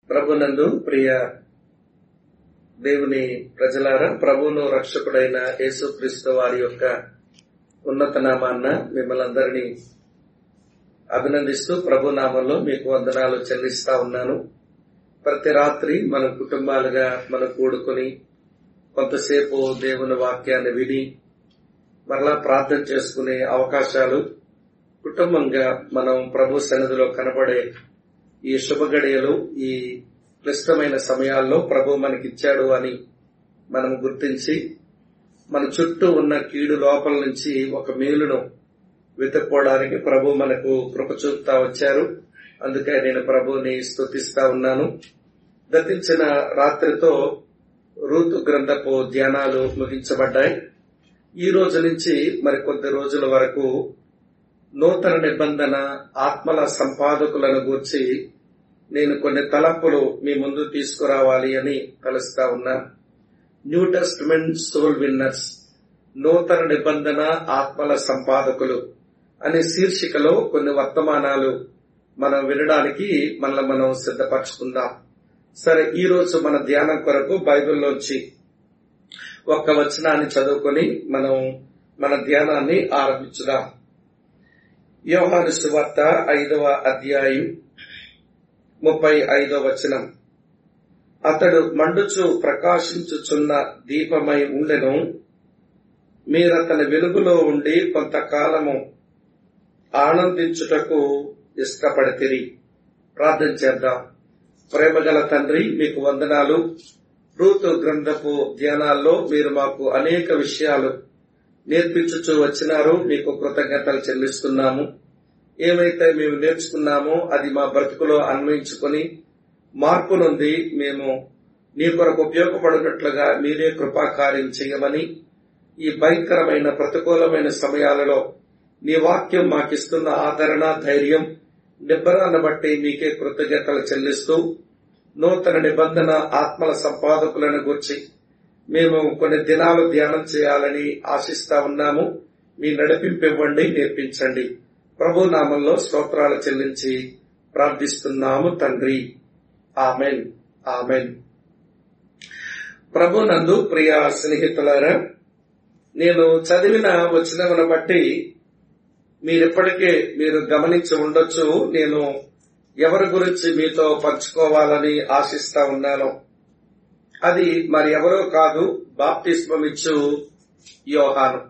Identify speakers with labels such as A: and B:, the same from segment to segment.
A: ప్రభునందు ప్రియ దేవుని ప్రజలారా ప్రభువును రక్షకుడైన యేసుక్రీస్తు వారి యొక్క ఉన్నత నామాన్న మిమ్మల్ని అందరినీ అభినందిస్తూ ప్రభు నామంలో మీకు వందనాలు చెల్లిస్తా ఉన్నాను ప్రతి రాత్రి మన కుటుంబాలుగా మనం కూడుకొని కొంతసేపు దేవుని వాక్యాన్ని విని మరలా ప్రార్థన చేసుకునే అవకాశాలు కుటుంబంగా మనం ప్రభు సన్నిధిలో కనబడే ఈ శుభ గడియలు ఈ క్లిష్టమైన సమయాల్లో ప్రభు మనకిచ్చాడు అని మనం గుర్తించి మన చుట్టూ ఉన్న కీడు లోపల నుంచి ఒక మేలును వెతుక్కోవడానికి ప్రభు మనకు కృప చూపుతా వచ్చారు అందుకే నేను ప్రభుని స్తుతిస్తా ఉన్నాను గతించిన రాత్రితో రూతు గ్రంథపు ధ్యానాలు ముగించబడ్డాయి ఈ రోజు నుంచి మరి కొద్ది రోజుల వరకు నూతన నిబంధన ఆత్మల సంపాదకులను గూర్చి నేను కొన్ని తలపులు మీ ముందు తీసుకురావాలి అని తలుస్తా ఉన్నా న్యూ టెస్ట్మెంట్ సోల్ విన్నర్స్ నూతన నిబంధన ఆత్మల సంపాదకులు అనే శీర్షికలో కొన్ని వర్తమానాలు మనం వినడానికి మనల్ని మనం సిద్ధపరచుకుందాం సరే ఈ రోజు మన ధ్యానం కొరకు బైబిల్లోంచి ఒక్క వచనాన్ని చదువుకొని మనం మన ధ్యానాన్ని ఆరంభించుదాం యోహాను సువార్త ఐదవ అధ్యాయం ముప్పై ఐదవ వచనం అతడు మండుచు ప్రకాశించుచున్న దీపమై ఉండెను మీరతని వెలుగులో ఉండి కొంతకాలము ఆనందించుటకు ఇష్టపడితిరి ప్రార్థన చేద్దాం ప్రేమగల తండ్రి మీకు వందనాలు రూతు గ్రంథపు ధ్యానాల్లో మీరు మాకు అనేక విషయాలు నేర్పించుచూ వచ్చినారు మీకు కృతజ్ఞతలు చెల్లిస్తున్నాము ఏమైతే మేము నేర్చుకున్నామో అది మా బ్రతుకులో అన్వయించుకొని మార్పు నుండి మేము నీ కొరకు ఉపయోగపడినట్లుగా మీరే కృపాకార్యం చేయమని ఈ భయంకరమైన ప్రతికూలమైన సమయాలలో నీ వాక్యం మాకిస్తున్న ఆదరణ ధైర్యం నిబ్బరాన్ని బట్టి మీకే కృతజ్ఞతలు చెల్లిస్తూ నూతన నిబంధన ఆత్మల సంపాదకులను గుర్చి మేము కొన్ని దినాలు ధ్యానం చేయాలని ఆశిస్తా ఉన్నాము మీ నడిపింపివ్వండి నేర్పించండి ప్రభు నామంలో స్తోత్రాలు చెల్లించి ప్రార్థిస్తున్నాము తండ్రి ఆమెన్ ఆమెన్ ప్రభు నందు ప్రియ స్నేహితులారా నేను చదివిన వచ్చినవను బట్టి మీరిప్పటికే మీరు గమనించి ఉండొచ్చు నేను ఎవరి గురించి మీతో పంచుకోవాలని ఆశిస్తా ఉన్నాను అది మరి ఎవరో కాదు బాప్తిస్మం ఇచ్చు యోహాను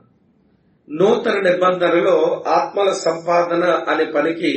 A: నూతన నిబంధనలో ఆత్మల సంపాదన అనే పనికి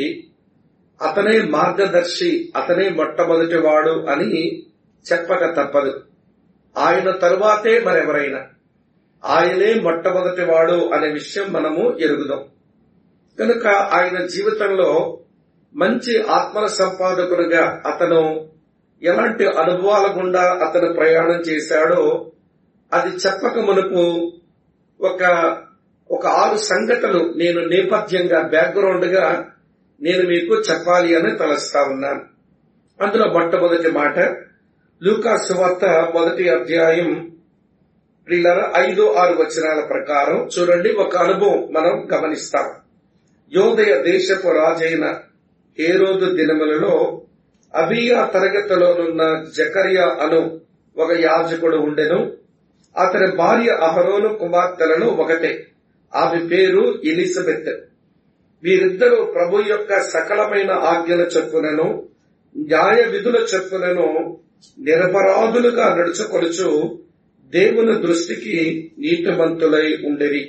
A: అతనే మార్గదర్శి అతనే మొట్టమొదటి వాడు అని చెప్పక తప్పదు ఆయన తరువాతే మరెవరైనా ఆయనే మొట్టమొదటి వాడు అనే విషయం మనము ఎరుగుదాం కనుక ఆయన జీవితంలో మంచి ఆత్మల సంపాదకునిగా అతను ఎలాంటి అనుభవాల గుండా అతను ప్రయాణం చేశాడో అది చెప్పక మునుపు ఒక ఒక ఆరు సంఘటనలు నేను నేపథ్యంగా బ్యాక్గ్రౌండ్ గా నేను మీకు చెప్పాలి అని తలస్తా ఉన్నాను అందులో మొట్టమొదటి మాట లూకా సువార్త మొదటి అధ్యాయం ప్రియుల ఐదు ఆరు వచనాల ప్రకారం చూడండి ఒక అనుభవం మనం గమనిస్తాం యోదయ దేశపు రాజైన ఏ రోజు దినములలో అబియా తరగతిలోనున్న జకరియా అను ఒక యాజకుడు ఉండెను అతని భార్య అహరోను కుమార్తెలను ఒకటే ఆమె పేరు ఎలిజబెత్ వీరిద్దరూ ప్రభు యొక్క సకలమైన ఆజ్ఞల చెప్పునను న్యాయ విధుల చెప్పునను నిరపరాధులుగా నడుచుకొనుచు దేవుని దృష్టికి నీతిమంతులై ఉండేవి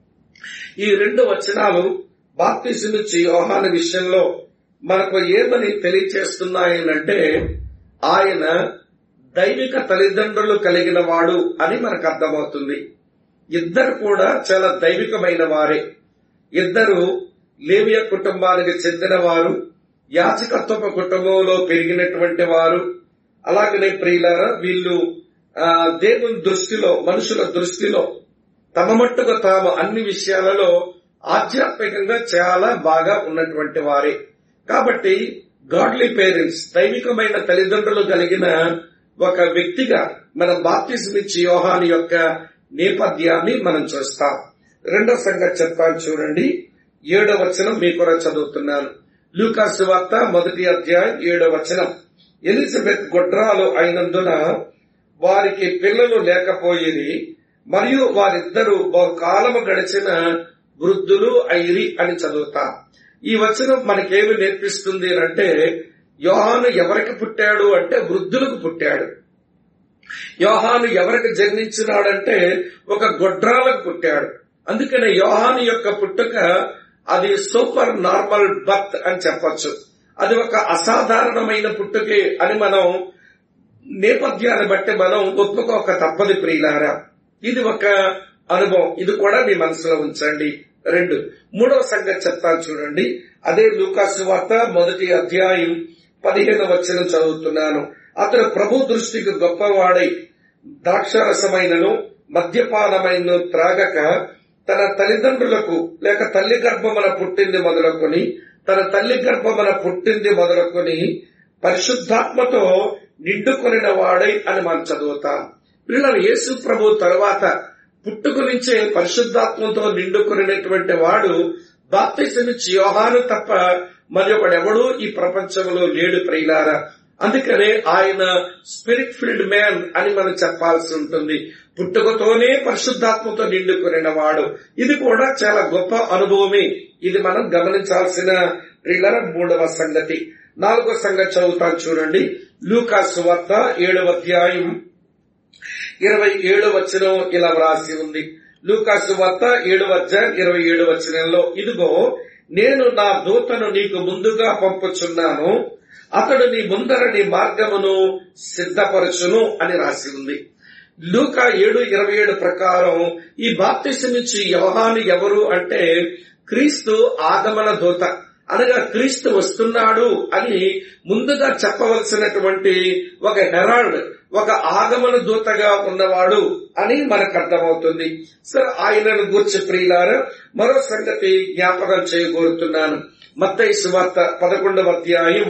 A: ఈ రెండు వచనాలు బాప్తిసిమిచ్చి యోహాను విషయంలో మనకు ఏమని తెలియచేస్తున్నాయనంటే ఆయన దైవిక తల్లిదండ్రులు కలిగిన వాడు అని మనకు అర్థమవుతుంది ఇద్దరు కూడా చాలా దైవికమైన వారే ఇద్దరు లేవియ కుటుంబానికి చెందిన వారు యాచకత్వపు కుటుంబంలో పెరిగినటువంటి వారు అలాగనే ప్రియులారా వీళ్ళు దేవుని దృష్టిలో మనుషుల దృష్టిలో తమ మట్టుగా తాము అన్ని విషయాలలో ఆధ్యాత్మికంగా చాలా బాగా ఉన్నటువంటి వారే కాబట్టి గాడ్లీ పేరెంట్స్ దైవికమైన తల్లిదండ్రులు కలిగిన ఒక వ్యక్తిగా మనం బాప్తిజమిచ్చి యోహాని యొక్క నేపథ్యాన్ని మనం చూస్తాం రెండో సంగతి చెప్తాను చూడండి ఏడో వచనం మీ కూడా చదువుతున్నాను లూకాసు వార్త మొదటి అధ్యాయం ఏడో వచనం ఎలిజబెత్ గొడ్రాలు అయినందున వారికి పిల్లలు లేకపోయేది మరియు వారిద్దరూ బహుకాలము గడిచిన వృద్ధులు అయిరి అని చదువుతా ఈ వచనం మనకేమి నేర్పిస్తుంది అంటే యోహాను ఎవరికి పుట్టాడు అంటే వృద్ధులకు పుట్టాడు యోహాను ఎవరికి జన్మించినాడంటే ఒక గొడ్రాలకు పుట్టాడు అందుకనే యోహాను యొక్క పుట్టుక అది సూపర్ నార్మల్ బర్త్ అని చెప్పొచ్చు అది ఒక అసాధారణమైన పుట్టుకే అని మనం నేపథ్యాన్ని బట్టి మనం ఒప్పుకోక తప్పది ప్రియులారా ఇది ఒక అనుభవం ఇది కూడా మీ మనసులో ఉంచండి రెండు మూడవ సంగతి చెప్తాను చూడండి అదే లూకాసు వార్త మొదటి అధ్యాయం పదిహేను వచ్చిన చదువుతున్నాను అతడు ప్రభు దృష్టికి గొప్పవాడై ద్రాక్షరసమైనను మద్యపానమైన త్రాగక తన తల్లిదండ్రులకు లేక తల్లి గర్భమున పుట్టింది మొదలుకొని తన తల్లి గర్భమున పుట్టింది మొదలుకొని పరిశుద్ధాత్మతో నిండుకొనిన వాడై అని మనం చదువుతాం పిల్లలు యేసు ప్రభు తరువాత పుట్టుక నుంచే పరిశుద్ధాత్మతో నిండుకొనినటువంటి వాడు బాప్తిసమిచ్చి యోహాను తప్ప మరి ఒకడెవడూ ఈ ప్రపంచంలో లేడు ప్రియులారా అందుకనే ఆయన స్పిరిట్ ఫిల్డ్ మ్యాన్ అని మనం చెప్పాల్సి ఉంటుంది పుట్టుకతోనే పరిశుద్ధాత్మతో నిండుకునిన వాడు ఇది కూడా చాలా గొప్ప అనుభవమే ఇది మనం గమనించాల్సిన ప్రియులర మూడవ సంగతి నాలుగో సంగతి చదువుతాను చూడండి లూకాసు వార్త ఏడవ అధ్యాయం ఇరవై ఏడు వచనం ఇలా వ్రాసి ఉంది లూకాసు వార్త ఏడు అధ్యాయం ఇరవై ఏడు వచనంలో ఇదిగో నేను నా దూతను నీకు ముందుగా పంపుచున్నాను అతడు నీ ముందర నీ మార్గమును సిద్ధపరచును అని రాసి ఉంది లూక ఏడు ఇరవై ఏడు ప్రకారం ఈ బాప్తిసమిచ్చి యోహాను ఎవరు అంటే క్రీస్తు ఆగమన దూత అనగా క్రీస్తు వస్తున్నాడు అని ముందుగా చెప్పవలసినటువంటి ఒక హెరాల్డ్ ఒక ఆగమన దూతగా ఉన్నవాడు అని మనకు అర్థమవుతుంది సరే ఆయనను గూర్చి ప్రియులారా మరో సంగతి జ్ఞాపకం చేయగోరుతున్నాను మత్తయి సువార్త పదకొండవ అధ్యాయం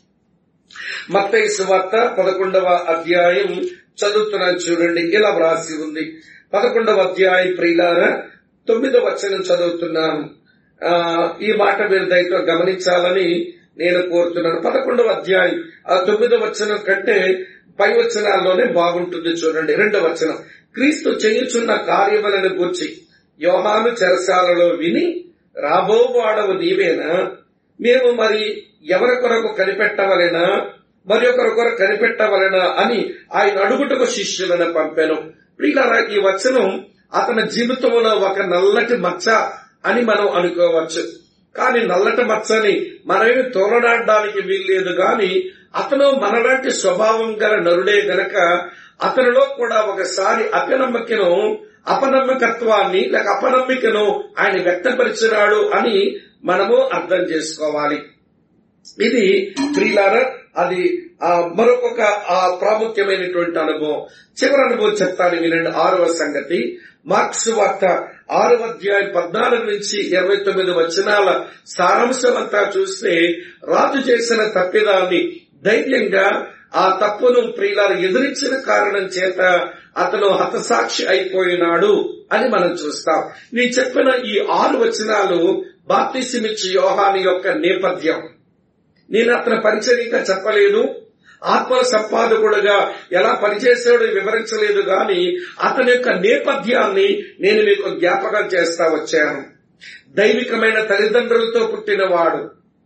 A: మత్తయి సువార్త పదకొండవ అధ్యాయం చదువుతున్నాను చూడండి ఇలా వ్రాసి ఉంది పదకొండవ అధ్యాయం ప్రియులారా తొమ్మిదవ వచనం చదువుతున్నాను ఆ ఈ మాట మీరు దయతో గమనించాలని నేను కోరుతున్నాను పదకొండవ అధ్యాయం ఆ తొమ్మిదవ వచనం కంటే పై వచనాల్లోనే బాగుంటుంది చూడండి రెండవ వచనం క్రీస్తు చేయుచున్న కార్యములను గూర్చి యోహాను చెరసాలలో విని రాబోవాడవు నీవేనా మేము మరి ఎవరి కొరకు కనిపెట్టవలెనా మరి ఒకరి కొరకు కనిపెట్టవలెనా అని ఆయన అడుగుటకు శిష్యులను పంపాను ప్రియులారా ఈ వచనం అతని జీవితంలో ఒక నల్లటి మచ్చ అని మనం అనుకోవచ్చు కానీ నల్లటి మచ్చని మనమేమి తోలనాడడానికి వీల్లేదు గాని అతను మనలాంటి స్వభావం గల నరుడే గనక అతనిలో కూడా ఒకసారి అపనమ్మకను అపనమ్మకత్వాన్ని లేక అపనమ్మికను ఆయన వ్యక్తపరిచినాడు అని మనము అర్థం చేసుకోవాలి ఇది ప్రియులార అది ఆ మరొక ఆ ప్రాముఖ్యమైనటువంటి అనుభవం చివరి అనుభవం చెప్తాను వినండి ఆరవ సంగతి మార్క్స్ వార్త ఆరవ అధ్యాయం పద్నాలుగు నుంచి ఇరవై తొమ్మిది వచనాల సారాంశం అంతా చూస్తే రాజు చేసిన తప్పిదాన్ని ధైర్యంగా ఆ తప్పును ప్రియులారు ఎదిరించిన కారణం చేత అతను హతసాక్షి అయిపోయినాడు అని మనం చూస్తాం నేను చెప్పిన ఈ ఆరు వచనాలు బాప్తిసిమిచ్చి యోహాని యొక్క నేపథ్యం నేను అతని పరిచర్యగా చెప్పలేదు ఆత్మల సంపాదకుడుగా ఎలా పనిచేసాడో వివరించలేదు గాని అతని యొక్క నేపథ్యాన్ని నేను మీకు జ్ఞాపకం చేస్తా వచ్చాను దైవికమైన తల్లిదండ్రులతో పుట్టినవాడు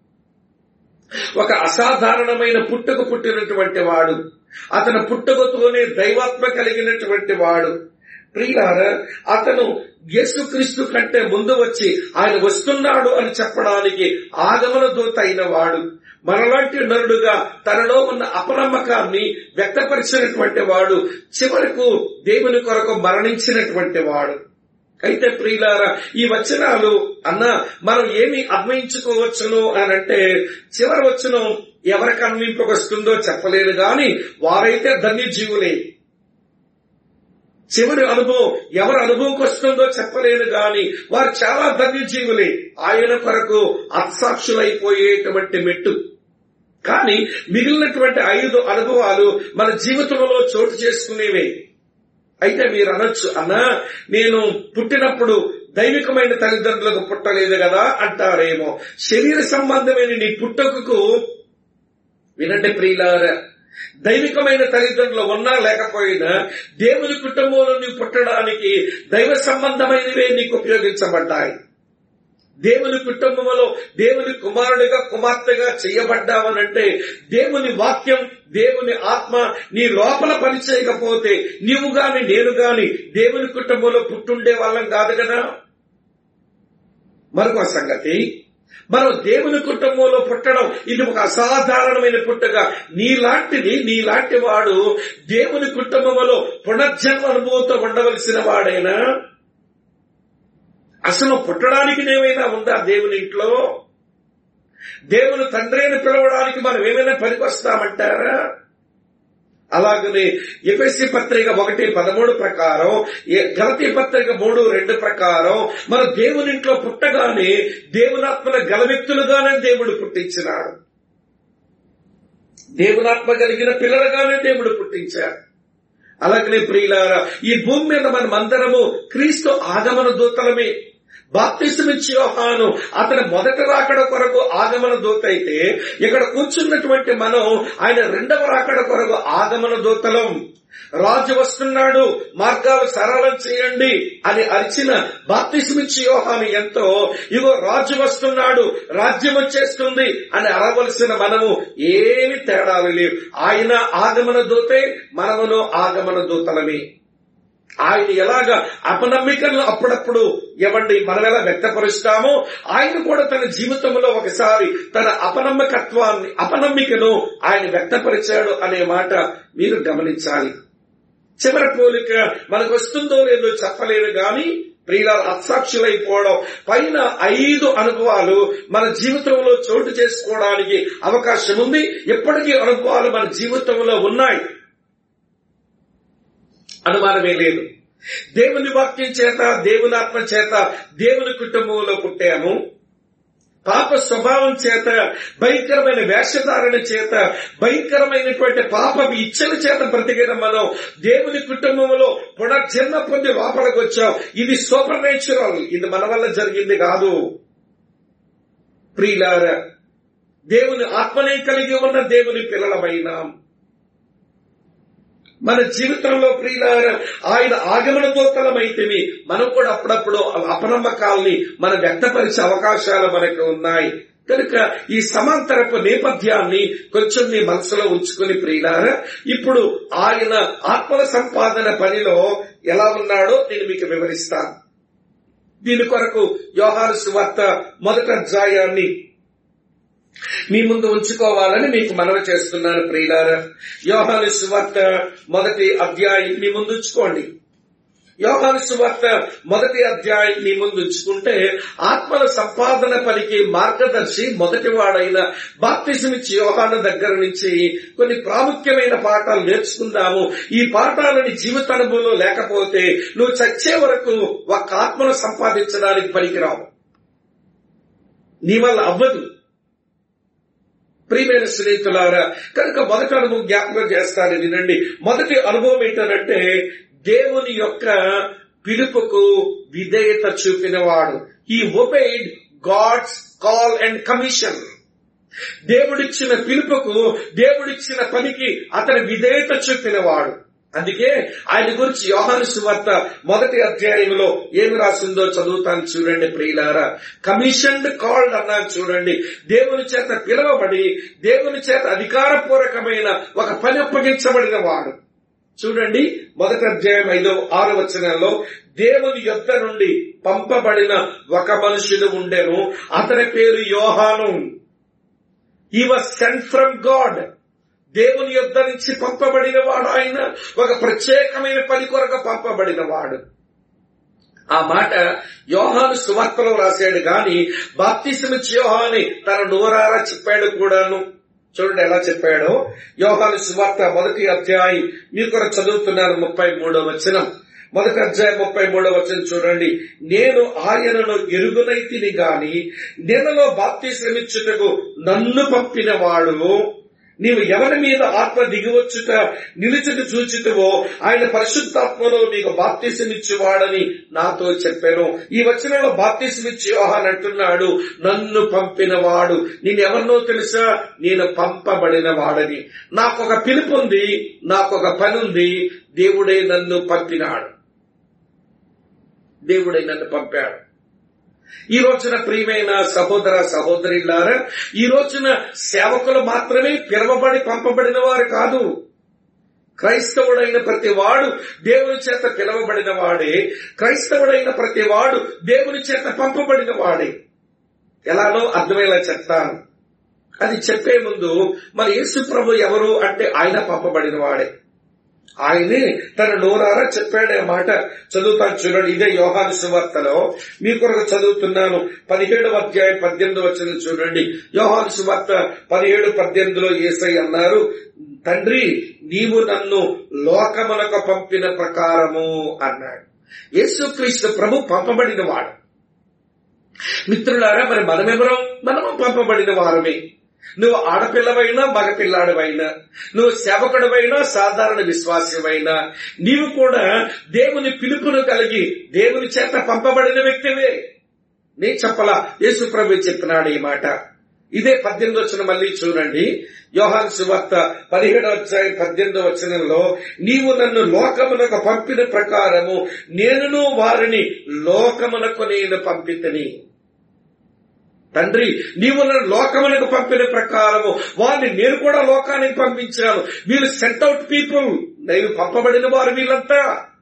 A: ఒక అసాధారణమైన పుట్టుక పుట్టినటువంటి వాడు అతని పుట్టుకతోనే దైవాత్మ కలిగినటువంటి వాడు ప్రియార అతను యేసుక్రీస్తు కంటే ముందు వచ్చి ఆయన వస్తున్నాడు అని చెప్పడానికి ఆగమన దూత అయిన వాడు మనలాంటి నరుడుగా తనలో ఉన్న అపనమ్మకాన్ని వ్యక్తపరిచినటువంటి వాడు చివరకు దేవుని కొరకు మరణించినటువంటి వాడు అయితే ప్రియులారా ఈ వచనాలు అన్న మనం ఏమి అన్వయించుకోవచ్చును అని అంటే చివరి వచనం ఎవరికి అన్వింపకొస్తుందో చెప్పలేదు గాని వారైతే ధన్యజీవులే చివరి అనుభవం ఎవరి అనుభవంకి వస్తుందో చెప్పలేదు గాని వారు చాలా ధన్యజీవులే ఆయన కొరకు అత్సాక్షులైపోయేటువంటి మెట్టు కానీ మిగిలినటువంటి ఐదు అనుభవాలు మన జీవితంలో చోటు చేసుకునేవే అయితే మీరు అనొచ్చు అన్నా నేను పుట్టినప్పుడు దైవికమైన తల్లిదండ్రులకు పుట్టలేదు కదా అంటారేమో శరీర సంబంధమైన నీ పుట్టుకకు వినండి ప్రియులార దైవికమైన తల్లిదండ్రులు ఉన్నా లేకపోయినా దేవుని కుటుంబంలో నీవు పుట్టడానికి దైవ సంబంధమైనవే నీకు ఉపయోగించబడ్డాయి దేవుని కుటుంబంలో దేవుని కుమారుడిగా కుమార్తెగా చేయబడ్డావనంటే దేవుని వాక్యం దేవుని ఆత్మ నీ లోపల పనిచేయకపోతే నీవు గాని నేను గాని దేవుని కుటుంబంలో పుట్టుండే వాళ్ళం కాదు కదా మరొక సంగతి మనం దేవుని కుటుంబంలో పుట్టడం ఇది ఒక అసాధారణమైన పుట్టగా నీలాంటిది నీలాంటి వాడు దేవుని కుటుంబంలో పునర్జన్మ అనుభవంతో ఉండవలసిన వాడైనా అసలు పుట్టడానికి ఏమైనా ఉందా దేవుని ఇంట్లో దేవుని తండ్రి అని పిలవడానికి మనం ఏమైనా పనికొస్తామంటారా అలాగనే ఎఫ్ఎస్సి పత్రిక ఒకటి పదమూడు ప్రకారం గలతి పత్రిక మూడు రెండు ప్రకారం మన దేవునింట్లో పుట్టగానే దేవునాత్మల గల వ్యక్తులుగానే దేవుడు పుట్టించినాడు దేవునాత్మ కలిగిన పిల్లలుగానే దేవుడు పుట్టించాడు అలాగనే ప్రియులారా ఈ భూమి మీద మనం అందరము క్రీస్తు ఆగమన దూతలమే బాప్తిసమిచ్చి యోహాను అతని మొదటి రాకడ కొరకు ఆగమన దూత అయితే ఇక్కడ కూర్చున్నటువంటి మనం ఆయన రెండవ రాకడ కొరకు ఆగమన దూతలం రాజు వస్తున్నాడు మార్గాలు సరళం చేయండి అని అరిచిన బాప్తిసమిచ్చి యోహాను ఎంతో ఇగో రాజు వస్తున్నాడు రాజ్యం వచ్చేస్తుంది అని అరవలసిన మనము ఏమి తేడాలు లేవు ఆయన ఆగమన దూతే మనమును ఆగమన దూతలమే ఆయన ఎలాగా అపనమ్మికలను అప్పుడప్పుడు ఎవండి మనం ఎలా వ్యక్తపరుస్తామో ఆయన కూడా తన జీవితంలో ఒకసారి తన అపనమ్మకత్వాన్ని అపనమ్మికను ఆయన వ్యక్తపరిచాడు అనే మాట మీరు గమనించాలి చివరి పోలిక మనకు వస్తుందో లేదో చెప్పలేను గాని ప్రియుల అసాక్షులైపోవడం పైన ఐదు అనుభవాలు మన జీవితంలో చోటు చేసుకోవడానికి అవకాశం ఉంది ఎప్పటికీ అనుభవాలు మన జీవితంలో ఉన్నాయి అనుమానమే లేదు దేవుని వాక్యం చేత దేవుని ఆత్మ చేత దేవుని కుటుంబంలో పుట్టాము పాప స్వభావం చేత భయంకరమైన వేషధారణ చేత భయంకరమైనటువంటి పాప ఇచ్చల చేత బ్రతికిన మనం దేవుని కుటుంబంలో పునర్జన్మ పొంది లోపలికి వచ్చాం ఇది సూపర్ నేచురల్ ఇది మన వల్ల జరిగింది కాదు ప్రియులార దేవుని ఆత్మనే కలిగి ఉన్న దేవుని పిల్లలమైనాం మన జీవితంలో ప్రియులార ఆయన ఆగమన దూతలమైతేవి మనం కూడా అప్పుడప్పుడు అపనమ్మకాల్ని మనం వ్యక్తపరిచే అవకాశాలు మనకు ఉన్నాయి కనుక ఈ సమాంతరపు నేపథ్యాన్ని కొంచెం మీ మనసులో ఉంచుకుని ప్రియులార ఇప్పుడు ఆయన ఆత్మల సంపాదన పనిలో ఎలా ఉన్నాడో నేను మీకు వివరిస్తాను దీని కొరకు యోహాను సువార్త మొదటి అధ్యాయాన్ని మీ ముందు ఉంచుకోవాలని మీకు మనవి చేస్తున్నాను ప్రియులార యోహాను సువార్త మొదటి అధ్యాయం మీ ముందు ఉంచుకోండి యోహాను సువార్త మొదటి అధ్యాయం మీ ముందు ఉంచుకుంటే ఆత్మల సంపాదన పనికి మార్గదర్శి మొదటి వాడైన బాప్తిజమిచ్చి యోహాను దగ్గర నుంచి కొన్ని ప్రాముఖ్యమైన పాఠాలు నేర్చుకుందాము ఈ పాఠాలని జీవితానుభవంలో లేకపోతే నువ్వు చచ్చే వరకు ఒక ఆత్మను సంపాదించడానికి పనికిరావు నీ వల్ల అవ్వదు ప్రియమైన స్నేహితులారా కనుక మొదటి అనుభవం జ్ఞాపకం చేస్తాను వినండి మొదటి అనుభవం ఏంటంటే దేవుని యొక్క పిలుపుకు విధేయత చూపినవాడు ఈ obeyed God's call and commission దేవుడిచ్చిన పిలుపుకు దేవుడిచ్చిన పనికి అతని విధేయత చూపినవాడు అందుకే ఆయన గురించి యోహాను సువార్త మొదటి అధ్యాయంలో ఏమి రాసిందో చదువుతాను చూడండి ప్రియులారా కమిషన్డ్ కాల్డ్ అన్నాను చూడండి దేవుని చేత పిలువబడి దేవుని చేత అధికారపూర్వకమైన ఒక పని అప్పగించబడిన వాడు చూడండి మొదటి అధ్యాయం ఐదో ఆరు వచనంలో దేవుని యొద్ద నుండి పంపబడిన ఒక మనుషుడు ఉండెను అతని పేరు యోహాను ఈ వాజ్ సెంట్ ఫ్రమ్ గాడ్ దేవుని యొద్ద నుంచి పంపబడిన వాడు ఆయన ఒక ప్రత్యేకమైన పని కొరకు పంపబడిన వాడు ఆ మాట యోహాను సువార్తలో రాశాడు గాని బాప్తిసమిచ్చి యోహాని తన నోరారా చెప్పాడు కూడాను చూడండి ఎలా చెప్పాడో యోహాను సువార్త మొదటి అధ్యాయం మీరు కూడా చదువుతున్నారు ముప్పై మూడో వచనం మొదటి అధ్యాయం ముప్పై మూడో వచనం చూడండి నేను ఆయనను ఎరుగునైతిని గాని నెలలో బాప్తిశ్రమిచ్చుటకు నన్ను పంపిన వాడు నీవు ఎవరి మీద ఆత్మ దిగివచ్చుట నిలుచుట చూచితవో ఆయన పరిశుద్ధాత్మలో నీకు బాప్తిసమిచ్చేవాడని నాతో చెప్పాను ఈ వచనంలో బాప్తిసమిచ్చి యోహాన్ అంటున్నాడు నన్ను పంపినవాడు నేనెవరినో తెలుసా నేను పంపబడిన వాడని నాకొక పిలుపు ఉంది నాకొక పని ఉంది దేవుడే నన్ను పంపినాడు దేవుడే నన్ను పంపాడు ఈ రోజున ప్రియమైన సహోదర సహోదరిలారా ఈ రోజున సేవకులు మాత్రమే పిలవబడి పంపబడిన వారు కాదు క్రైస్తవుడైన ప్రతి వాడు దేవుని చేత పిలవబడిన వాడే క్రైస్తవుడైన ప్రతి వాడు దేవుని చేత పంపబడిన వాడే ఎలానో అర్థమయ్యేలా చెప్తాను అది చెప్పే ముందు మరి యేసు ప్రభు ఎవరు అంటే ఆయన పంపబడిన వాడే ఆయనే తన నోరారా చెప్పాడే మాట చదువుతాను చూడండి ఇదే యోహాను సువార్తలో మీ కొరకు చదువుతున్నాను పదిహేడు అధ్యాయం పద్దెనిమిది వచ్చిన చూడండి యోహాను సువార్త పదిహేడు పద్దెనిమిదిలో ఏసై అన్నారు తండ్రి నీవు నన్ను లోకములకు పంపిన ప్రకారము అన్నాడు యేసుక్రీస్తు ప్రభు పంపబడిన వాడు మిత్రులారా మరి మనమెవరం మనము పంపబడిన వారమే నువ్వు ఆడపిల్లవైనా మగపిల్లాడివైనా నువ్వు సేవకుడివైనా సాధారణ విశ్వాసమైనా నీవు కూడా దేవుని పిలుపును కలిగి దేవుని చేత పంపబడిన వ్యక్తివే నేను చెప్పలా యేసు ప్రభు చెప్పినాడు ఈ మాట ఇదే పద్దెనిమిది వచ్చిన మళ్ళీ చూడండి యోహాన్ సువార్త పదిహేడు అధ్యాయం పద్దెనిమిది వచనంలో నీవు నన్ను లోకమునకు పంపిన ప్రకారము నేనును వారిని లోకమునకు నేను పంపితని తండ్రి నీవు నన్ను లోకమునకు పంపిన ప్రకారము వారిని నేను కూడా లోకానికి పంపించాను వీళ్ళు సెంట్ అవుట్ పీపుల్ నేను పంపబడిన వారు వీళ్ళంతా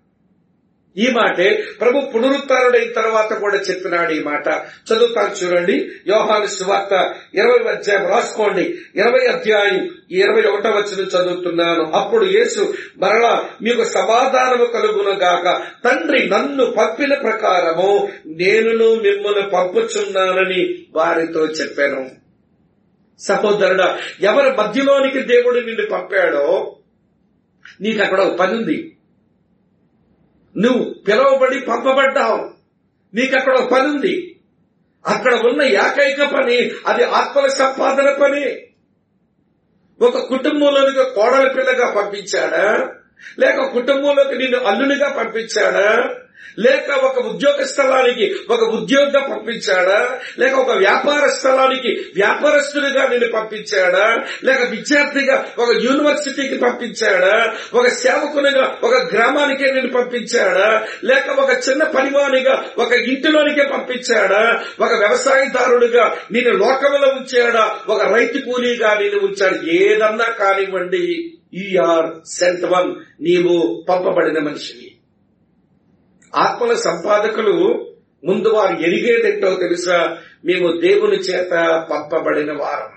A: ఈ మాటే ప్రభు పునరుత్డైన తర్వాత కూడా చెప్పినాడు ఈ మాట చదువుతాను చూడండి యోహాను సువార్త ఇరవై అధ్యాయం రాసుకోండి ఇరవై అధ్యాయం ఇరవై ఒకటో వచ్చిన చదువుతున్నాను అప్పుడు యేసు మరలా మీకు సమాధానము కలుగును గాక తండ్రి నన్ను పంపిన ప్రకారము నేనును మిమ్మల్ని పంపుచున్నానని వారితో చెప్పాను సహోదరుడా ఎవరి మధ్యలోనికి దేవుడు నిన్ను పంపాడో నీకు అక్కడ ఒక పని ఉంది నువ్వు పిలువబడి పంపబడ్డావు నీకు అక్కడ ఒక పని ఉంది అక్కడ ఉన్న ఏకైక పని అది ఆత్మల సంపాదన పని ఒక కుటుంబంలోనికి కోడల పిల్లగా పంపించాడా లేక కుటుంబంలోకి నిన్ను అల్లునిగా పంపించాడా లేక ఒక ఉద్యోగ స్థలానికి ఒక ఉద్యోగంగా పంపించాడా లేక ఒక వ్యాపార స్థలానికి వ్యాపారస్తుడిగా నిన్ను పంపించాడా లేక విద్యార్థిగా ఒక యూనివర్సిటీకి పంపించాడా ఒక సేవకునిగా ఒక గ్రామానికే నిన్ను పంపించాడా లేక ఒక చిన్న పరివానిగా ఒక ఇంటిలోనికే పంపించాడా ఒక వ్యవసాయదారుడిగా నిన్ను లోకంలో ఉంచాడా ఒక రైతు కూలీగా నేను ఉంచాడు ఏదన్నా కానివ్వండి ఈఆర్ సెంట్ వన్ నీవు పంపబడిన మనిషివి ఆత్మల సంపాదకులు ముందు వారు ఎరిగేదేంటో తెలుసా మేము దేవుని చేత పంపబడిన వారం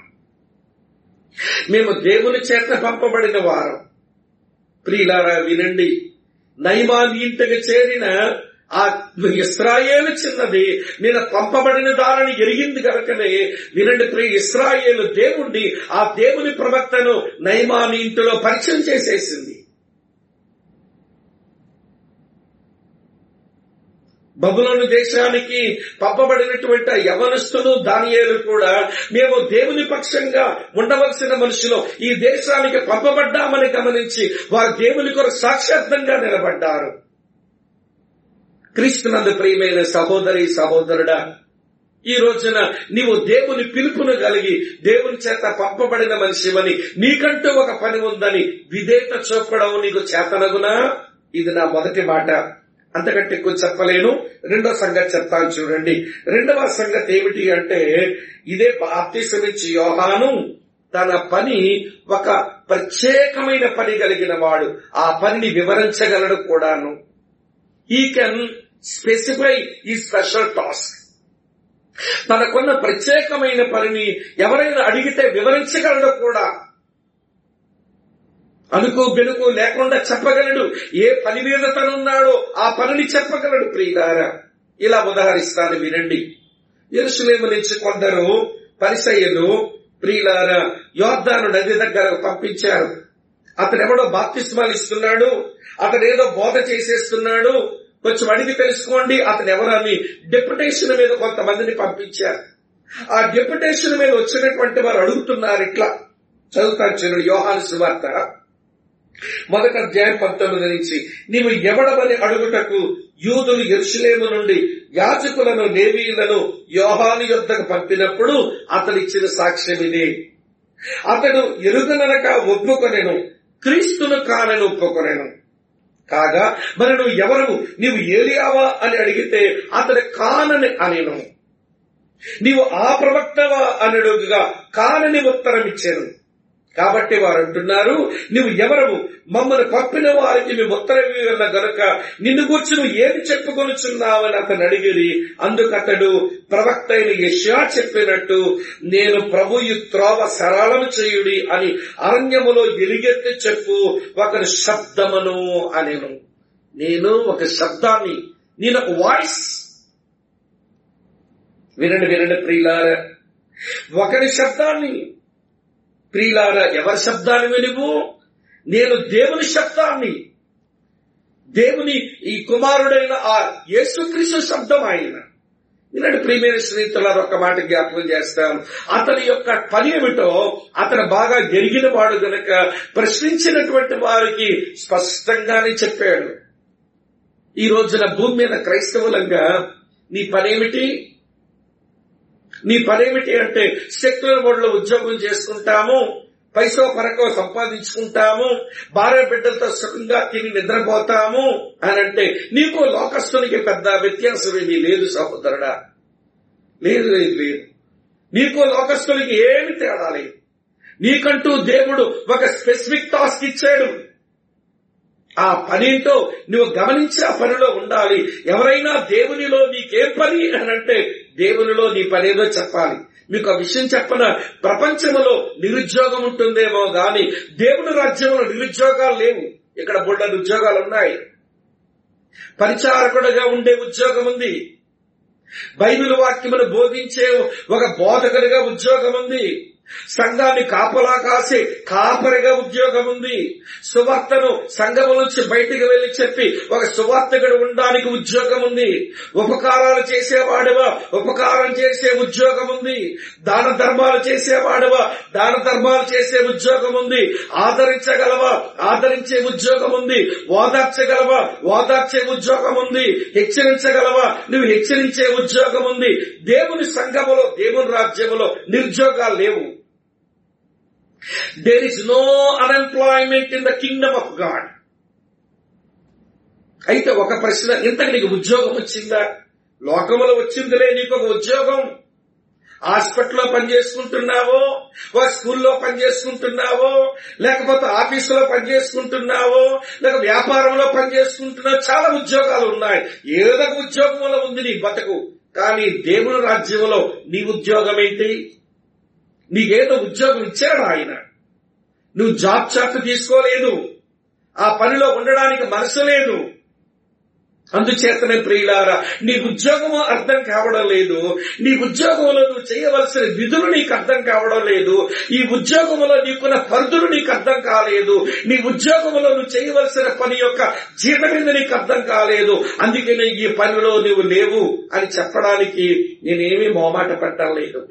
A: మేము దేవుని చేత పంపబడిన వారం ప్రియులారా వినండి నైమాన్ ఇంటికి చేరిన ఆ ఇస్రాయేలు చిన్నది నేను పంపబడిన దానిని ఎరిగింది కనుకనే వినండి ప్రియ ఇస్రాయేలు దేవుణ్ణి ఆ దేవుని ప్రవక్తను నైమాని ఇంటిలో పరిచయం చేసేసింది బబులోని దేశానికి పంపబడినటువంటి యవనస్తులు దానియేలు కూడా మేము దేవుని పక్షంగా ఉండవలసిన మనుషులు ఈ దేశానికి పంపబడ్డామని గమనించి వారు దేవుని కొరకు సాక్షార్థంగా నిలబడ్డారు క్రీస్తునందు ప్రియమైన సహోదరి సహోదరుడా ఈ రోజున నీవు దేవుని పిలుపును కలిగి దేవుని చేత పంపబడిన మనిషివని నీకంటూ ఒక పని ఉందని విధేత చూపడం నీకు చేతనగునా ఇది నా మొదటి మాట అంతకంటే ఎక్కువ చెప్పలేను రెండో సంగతి చెప్తాను చూడండి రెండవ సంగతి ఏమిటి అంటే ఇదే బాప్తిసమిచ్చి యోహాను తన పని ఒక ప్రత్యేకమైన పని కలిగిన వాడు ఆ పనిని వివరించగలడు కూడాను ఈ కెన్ స్పెసిఫై ఈ స్పెషల్ టాస్క్ తనకున్న ప్రత్యేకమైన పనిని ఎవరైనా అడిగితే వివరించగలడు కూడా అనుకో బెనుకు లేకుండా చెప్పగలడు ఏ పని మీద తనున్నాడో ఆ పనిని చెప్పగలడు ప్రియులారా ఇలా ఉదాహరిస్తాను వినండి ఎరుసలేము నుంచి కొందరు పరిసయ్యలు ప్రియులారా యోర్ధాను నది దగ్గర పంపించారు అతనెవడో బాప్తిస్మాలు ఇస్తున్నాడు అతనేదో బోధ చేసేస్తున్నాడు కొంచెం అడిగి తెలుసుకోండి అతను ఎవరని డెప్యుటేషన్ మీద కొంతమందిని పంపించారు ఆ డెప్యుటేషన్ మీద వచ్చినటువంటి వారు అడుగుతున్నారు ఇట్లా చదువుతాను చూడండి యోహాను సువార్త మొదట అధ్యాయం పంతొమ్మిది నుంచి నీవు ఎవడమని అడుగుటకు యూదులు ఎరుషులేము నుండి యాజకులను లేవీయులను యోహాను యొద్దకు పంపినప్పుడు అతనిచ్చిన సాక్ష్యం ఇదే అతడు ఎరుగననక ఒప్పుకొనెను క్రీస్తును కానని ఒప్పుకొనెను కాగా మరి నువ్వు ఎవరు నీవు ఏలియావా అని అడిగితే అతడు కానని అనేను నీవు ఆ ప్రవక్తవా అనడుగుగా కానని ఉత్తరం ఇచ్చాను కాబట్టి వారు అంటున్నారు నువ్వు ఎవరవు మమ్మల్ని పంపిన వారికి మేము ఉత్తరం ఇవ్వగల గనుక నిన్ను కూర్చి నువ్వు ఏమి చెప్పుకొనుచున్నావని అతను అడిగిరి అందుకు అతడు ప్రవక్త అయిన యష్యా చెప్పినట్టు నేను ప్రభు ఈ త్రోవ సరళం చేయుడి అని అరణ్యములో ఎలుగెత్తి చెప్పు ఒకరి శబ్దమును అనేను నేను ఒక శబ్దాన్ని నేను ఒక వాయిస్ వినండి వినండి ప్రియులార ఒకరి శబ్దాన్ని ప్రియులార ఎవరి శబ్దాన్ని వినువు నేను దేవుని శబ్దాన్ని దేవుని ఈ కుమారుడైన ఆ యేసుక్రీస్తు శబ్దం ఆయన ఇలాంటి ప్రియమైన స్నేహితులారు ఒక మాట జ్ఞాపకం చేస్తాం అతని యొక్క పని ఏమిటో అతను బాగా ఎరిగిన వాడు గనక ప్రశ్నించినటువంటి వారికి స్పష్టంగానే చెప్పాడు ఈ రోజున భూమి మీద క్రైస్తవులంగా నీ పనేమిటి నీ పనేమిటి అంటే సెక్యులర్ బోర్డులో ఉద్యోగం చేసుకుంటాము పైసో పరకో సంపాదించుకుంటాము భార్య బిడ్డలతో సుఖంగా తిని నిద్రపోతాము అని అంటే నీకు లోకస్తునికి పెద్ద వ్యత్యాసం ఏమీ లేదు సహోదరుడా లేదు లేదు లేదు నీకు లోకస్తునికి ఏమి తేడా లేదు నీకంటూ దేవుడు ఒక స్పెసిఫిక్ టాస్క్ ఇచ్చాడు ఆ పనితో నువ్వు గమనించి ఆ పనిలో ఉండాలి ఎవరైనా దేవునిలో నీకేం పని అని అంటే దేవునిలో నీ పనేదో చెప్పాలి మీకు ఆ విషయం చెప్పన ప్రపంచంలో నిరుద్యోగం ఉంటుందేమో గాని దేవుని రాజ్యంలో నిరుద్యోగాలు లేవు ఇక్కడ బుడ్డ ఉద్యోగాలు ఉన్నాయి పరిచారకుడుగా ఉండే ఉద్యోగం ఉంది బైబిల్ వాక్యమును బోధించే ఒక బోధకుడిగా ఉద్యోగం ఉంది సంఘాన్ని కాపలా కాసే కాపరిగా ఉద్యోగం ఉంది సువార్తను సంఘము నుంచి బయటికి వెళ్లి చెప్పి ఒక సువార్తకుడు ఉండడానికి ఉద్యోగం ఉంది ఉపకారాలు చేసేవాడువా ఉపకారం చేసే ఉద్యోగం ఉంది దాన ధర్మాలు చేసేవాడువా దాన ధర్మాలు చేసే ఉద్యోగం ఉంది ఆదరించగలవా ఆదరించే ఉద్యోగం ఉంది ఓదార్చగలవా ఓదార్చే ఉద్యోగం ఉంది హెచ్చరించగలవా నువ్వు హెచ్చరించే ఉద్యోగం ఉంది దేవుని సంఘములో దేవుని రాజ్యములో నిరుద్యోగాలు లేవు there is no unemployment in the kingdom of God అయితే ఒక ప్రశ్న ఇంతకు నీకు ఉద్యోగం వచ్చిందా లోకములో వచ్చిందిలే నీకు ఒక ఉద్యోగం హాస్పిటల్లో పనిచేసుకుంటున్నావో ఒక స్కూల్లో పనిచేసుకుంటున్నావో లేకపోతే ఆఫీసులో పనిచేసుకుంటున్నావో లేక వ్యాపారంలో పనిచేసుకుంటున్నావు చాలా ఉద్యోగాలు ఉన్నాయి ఏదో ఒక ఉద్యోగంలో ఉంది నీ బతుకు కానీ దేవుని రాజ్యంలో నీ ఉద్యోగం ఏంటి నీకేదో ఉద్యోగం ఇచ్చాడు ఆయన నువ్వు జాబ్ చార్ట్ తీసుకోలేదు ఆ పనిలో ఉండడానికి మనసు లేదు అందుచేతనే ప్రియులారా నీ ఉద్యోగము అర్థం కావడం లేదు నీ ఉద్యోగంలో నువ్వు చేయవలసిన విధులు నీకు అర్థం కావడం లేదు ఈ ఉద్యోగంలో నీకున్న పరిధులు నీకు అర్థం కాలేదు నీ ఉద్యోగంలో నువ్వు చేయవలసిన పని యొక్క జీతం మీద నీకు అర్థం కాలేదు అందుకనే ఈ పనిలో నువ్వు లేవు అని చెప్పడానికి నేనేమీ మోమాట పెట్టడం లేదు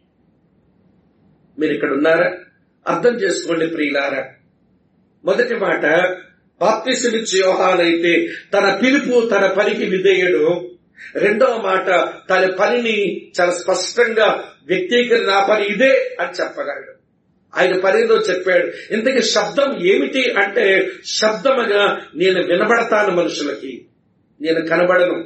A: మీరు ఇక్కడ ఉన్నారా అర్థం చేసుకోండి ప్రియులారా మొదటి మాట బాప్తిసమిచ్చి యోహానైతే తన పిలుపు తన పనికి విధేయుడు రెండవ మాట తన పనిని చాలా స్పష్టంగా వ్యక్తీకరణ నా పని ఇదే అని చెప్పగలడు ఆయన పనిలో చెప్పాడు ఇంతకీ శబ్దం ఏమిటి అంటే శబ్దముగా నేను వినబడతాను మనుషులకి నేను కనబడను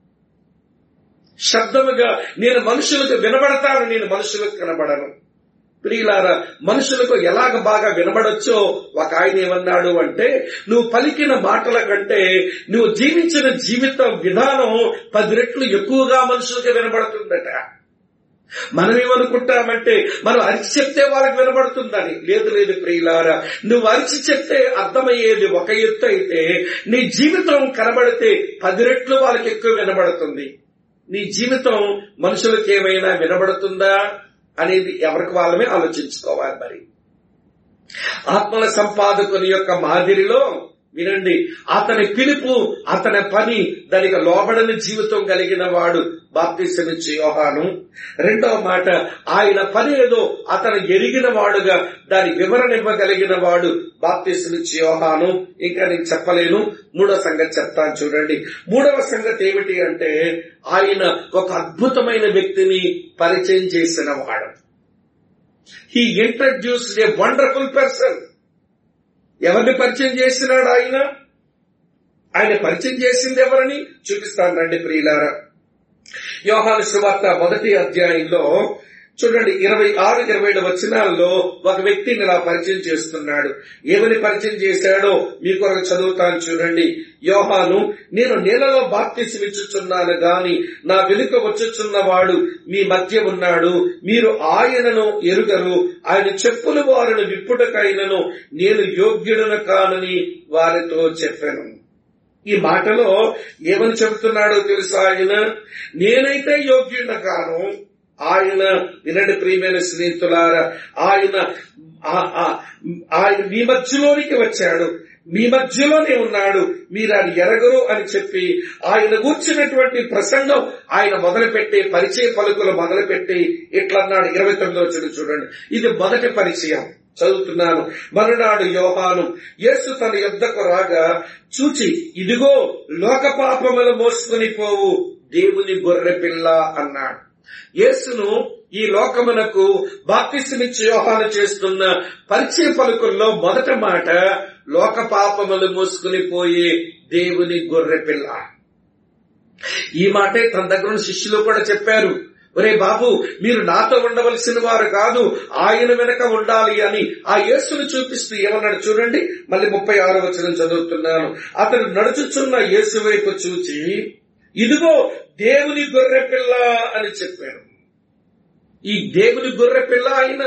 A: శబ్దముగా నేను మనుషులకు వినబడతాను నేను మనుషులకు కనబడను ప్రియులారా మనుషులకు ఎలాగ బాగా వినబడొచ్చో ఒక ఆయన ఏమన్నాడు అంటే నువ్వు పలికిన మాటల కంటే నువ్వు జీవించిన జీవిత విధానం పది రెట్లు ఎక్కువగా మనుషులకు వినబడుతుందట మనం ఏమనుకుంటామంటే మనం అరిచి చెప్తే వాళ్ళకి వినబడుతుందని లేదు లేదు ప్రియులారా నువ్వు అరిచి చెప్తే అర్థమయ్యేది ఒక ఎత్తు అయితే నీ జీవితం కనబడితే పది రెట్లు వాళ్ళకి ఎక్కువ వినబడుతుంది నీ జీవితం మనుషులకు ఏమైనా వినబడుతుందా అనేది ఎవరికి వాళ్ళమే ఆలోచించుకోవాలి మరి ఆత్మల సంపాదకుని యొక్క మాదిరిలో వినండి అతని పిలుపు అతని పని దానికి లోబడని జీవితం కలిగిన వాడు బాప్తిసమిచ్చి యోహాను రెండవ మాట ఆయన పని ఏదో అతను ఎరిగిన వాడుగా దాని వివరణ ఇవ్వగలిగిన వాడు బాప్తిసమిచ్చి యోహాను ఇంకా నేను చెప్పలేను మూడవ సంగతి చెప్తాను చూడండి మూడవ సంగతి ఏమిటి అంటే ఆయన ఒక అద్భుతమైన వ్యక్తిని పరిచయం చేసిన వాడు he introduce a wonderful person ఎవరిని పరిచయం చేసినాడు ఆయన ఆయన పరిచయం చేసింది ఎవరని చూపిస్తాను రండి ప్రియులారా యోహాను సువార్త మొదటి అధ్యాయంలో చూడండి ఇరవై ఆరు ఇరవై ఏడు వచనాల్లో ఒక వ్యక్తిని ఇలా పరిచయం చేస్తున్నాడు ఏమని పరిచయం చేశాడో మీ కొరకు చదువుతాను చూడండి యోహాను నేను నీళ్ళలో బాప్తిసమిచ్చుచున్నాను గాని నా వెనుక వచ్చుచున్నవాడు మీ మధ్య ఉన్నాడు మీరు ఆయనను ఎరుగరు ఆయన చెప్పులు వారిని విప్పుటకైనను నేను యోగ్యుడను కానని వారితో చెప్పాను ఈ మాటలో ఏమని చెబుతున్నాడో తెలుసా ఆయన నేనైతే యోగ్యుడ కాను ఆయన వినండి ప్రియమైన స్నేహితులారా ఆయన ఆ- ఆ- ఆయన మీ మధ్యలోనికి వచ్చాడు మీ మధ్యలోనే ఉన్నాడు మీరు ఆయన ఎరగరు అని చెప్పి ఆయన కూర్చున్నటువంటి ప్రసంగం ఆయన మొదలుపెట్టి పరిచయ పలుకులు మొదలుపెట్టి ఇట్లా అన్నాడు ఇరవై తొమ్మిదో వచ్చిన చూడండి ఇది మొదటి పరిచయం చదువుతున్నాను మరునాడు యోహాను యేసు తన యుద్ధకు రాగా చూచి ఇదిగో లోక పాపములు మోసుకుని పోవు దేవుని గొర్రె పిల్ల అన్నాడు యేసును ఈ లోకమునకు బాప్తిస్మిచ్చి యోహాను చేస్తున్న పరిచయ పలుకుల్లో మొదట మాట లోక పాపములు మోసుకుని పోయే దేవుని గొర్రె పిల్ల ఈ మాటే తన దగ్గర ఉన్న శిష్యులు కూడా చెప్పారు ఒరే బాబు మీరు నాతో ఉండవలసిన వారు కాదు ఆయన వెనక ఉండాలి అని ఆ యేసును చూపిస్తూ ఏమన్నాడు చూడండి మళ్ళీ ముప్పై ఆరు వచనం చదువుతున్నాను అతడు నడుచుచున్న యేసు వైపు చూచి ఇదిగో దేవుని గొర్రె పిల్ల అని చెప్పాను ఈ దేవుని గొర్రె పిల్ల ఆయన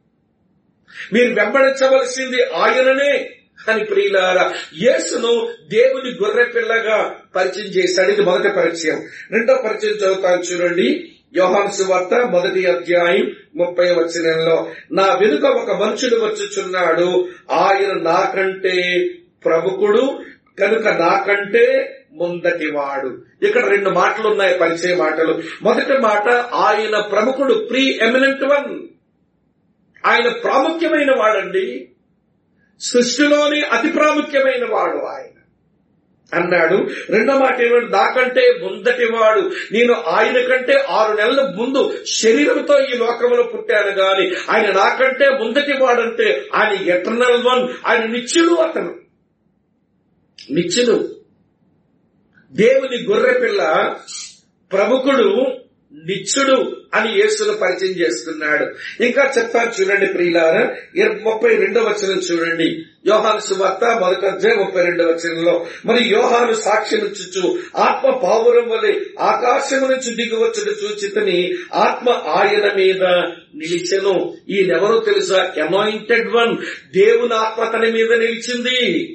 A: మీరు వెంబడించవలసింది ఆయననే అని ప్రియులారా యేసును దేవుని గొర్రె పిల్లగా పరిచయం చేశాడు ఇది మొదటి పరిచయం రెండో పరిచయం చదువుతాను చూడండి యోహాను సువార్త మొదటి అధ్యాయం ముప్పై వచనంలో నా వెనుక ఒక మనుషుడు వచ్చుచున్నాడు ఆయన నాకంటే ప్రముఖుడు కనుక నాకంటే ముందటివాడు ఇక్కడ రెండు మాటలు ఉన్నాయి పరిచయ మాటలు మొదటి మాట ఆయన ప్రముఖుడు ప్రీ ఎమినెంట్ వన్ ఆయన ప్రాముఖ్యమైన వాడండి సృష్టిలోని అతి ప్రాముఖ్యమైన వాడు ఆయన అన్నాడు రెండో మాట ఏమంటే నాకంటే ముందటి వాడు నేను ఆయన కంటే ఆరు నెలల ముందు శరీరంతో ఈ లోకంలో పుట్టాను గాని ఆయన నాకంటే ముందటి వాడంటే ఆయన ఎటర్నల్ వన్ ఆయన నిత్యుడు అతను నిత్యుడు దేవుని గొర్రె పిల్ల ప్రముఖుడు నిత్యుడు అని యేసును పరిచయం చేస్తున్నాడు ఇంకా చెప్తాను చూడండి ప్రియులారా ఇర- ముప్పై రెండో వచనం చూడండి యోహాను సువార్త మొదటి అధ్యాయం ముప్పై రెండో వచనంలో మరి యోహాను సాక్ష్యం ఇచ్చుచు ఆత్మ పావురం వలె ఆకాశము నుంచి దిగువచ్చుడు చూచితని ఆత్మ ఆయన మీద నిలిచెను ఈయనెవరో తెలుసా అనాయింటెడ్ వన్ దేవుని ఆత్మ తన మీద నిలిచింది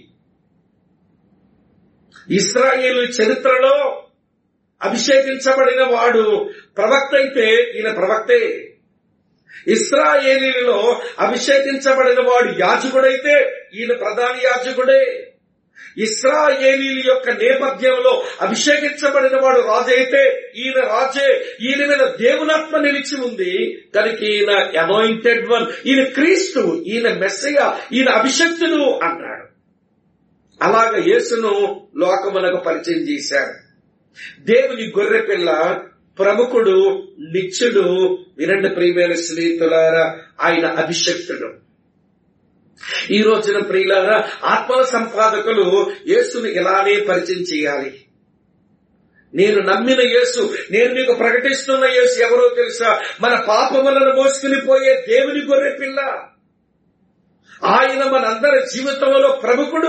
A: ఇస్రాయేలు చరిత్రలో అభిషేకించబడిన వాడు ప్రవక్త అయితే ఈయన ప్రవక్తే ఇస్రాయేలీలో అభిషేకించబడిన వాడు యాజకుడైతే ఈయన ప్రధాన యాజకుడే ఇస్రాయేలీల యొక్క నేపథ్యంలో అభిషేకించబడిన వాడు రాజు అయితే ఈయన రాజే ఈయన మీద దేవునాత్మ నిలిచి ఉంది కనుక ఈయన అనాయింటెడ్ వన్ ఈయన క్రీస్తు ఈయన మెస్సయ ఈయన అభిషక్తుడు అన్నాడు అలాగ యేసును లోకమునకు పరిచయం చేశాడు దేవుని గొర్రె పిల్ల ప్రముఖుడు నిత్యుడు వినండి ప్రియమైన స్నేహితులారా ఆయన అభిషక్తుడు ఈ రోజున ప్రియులారా ఆత్మ సంపాదకులు యేసును ఇలానే పరిచయం చేయాలి నేను నమ్మిన యేసు నేను మీకు ప్రకటిస్తున్న యేసు ఎవరో తెలుసా మన పాపములను మోసుకుని పోయే దేవుని గొర్రె పిల్ల ఆయన మనందరి జీవితంలో ప్రముఖుడు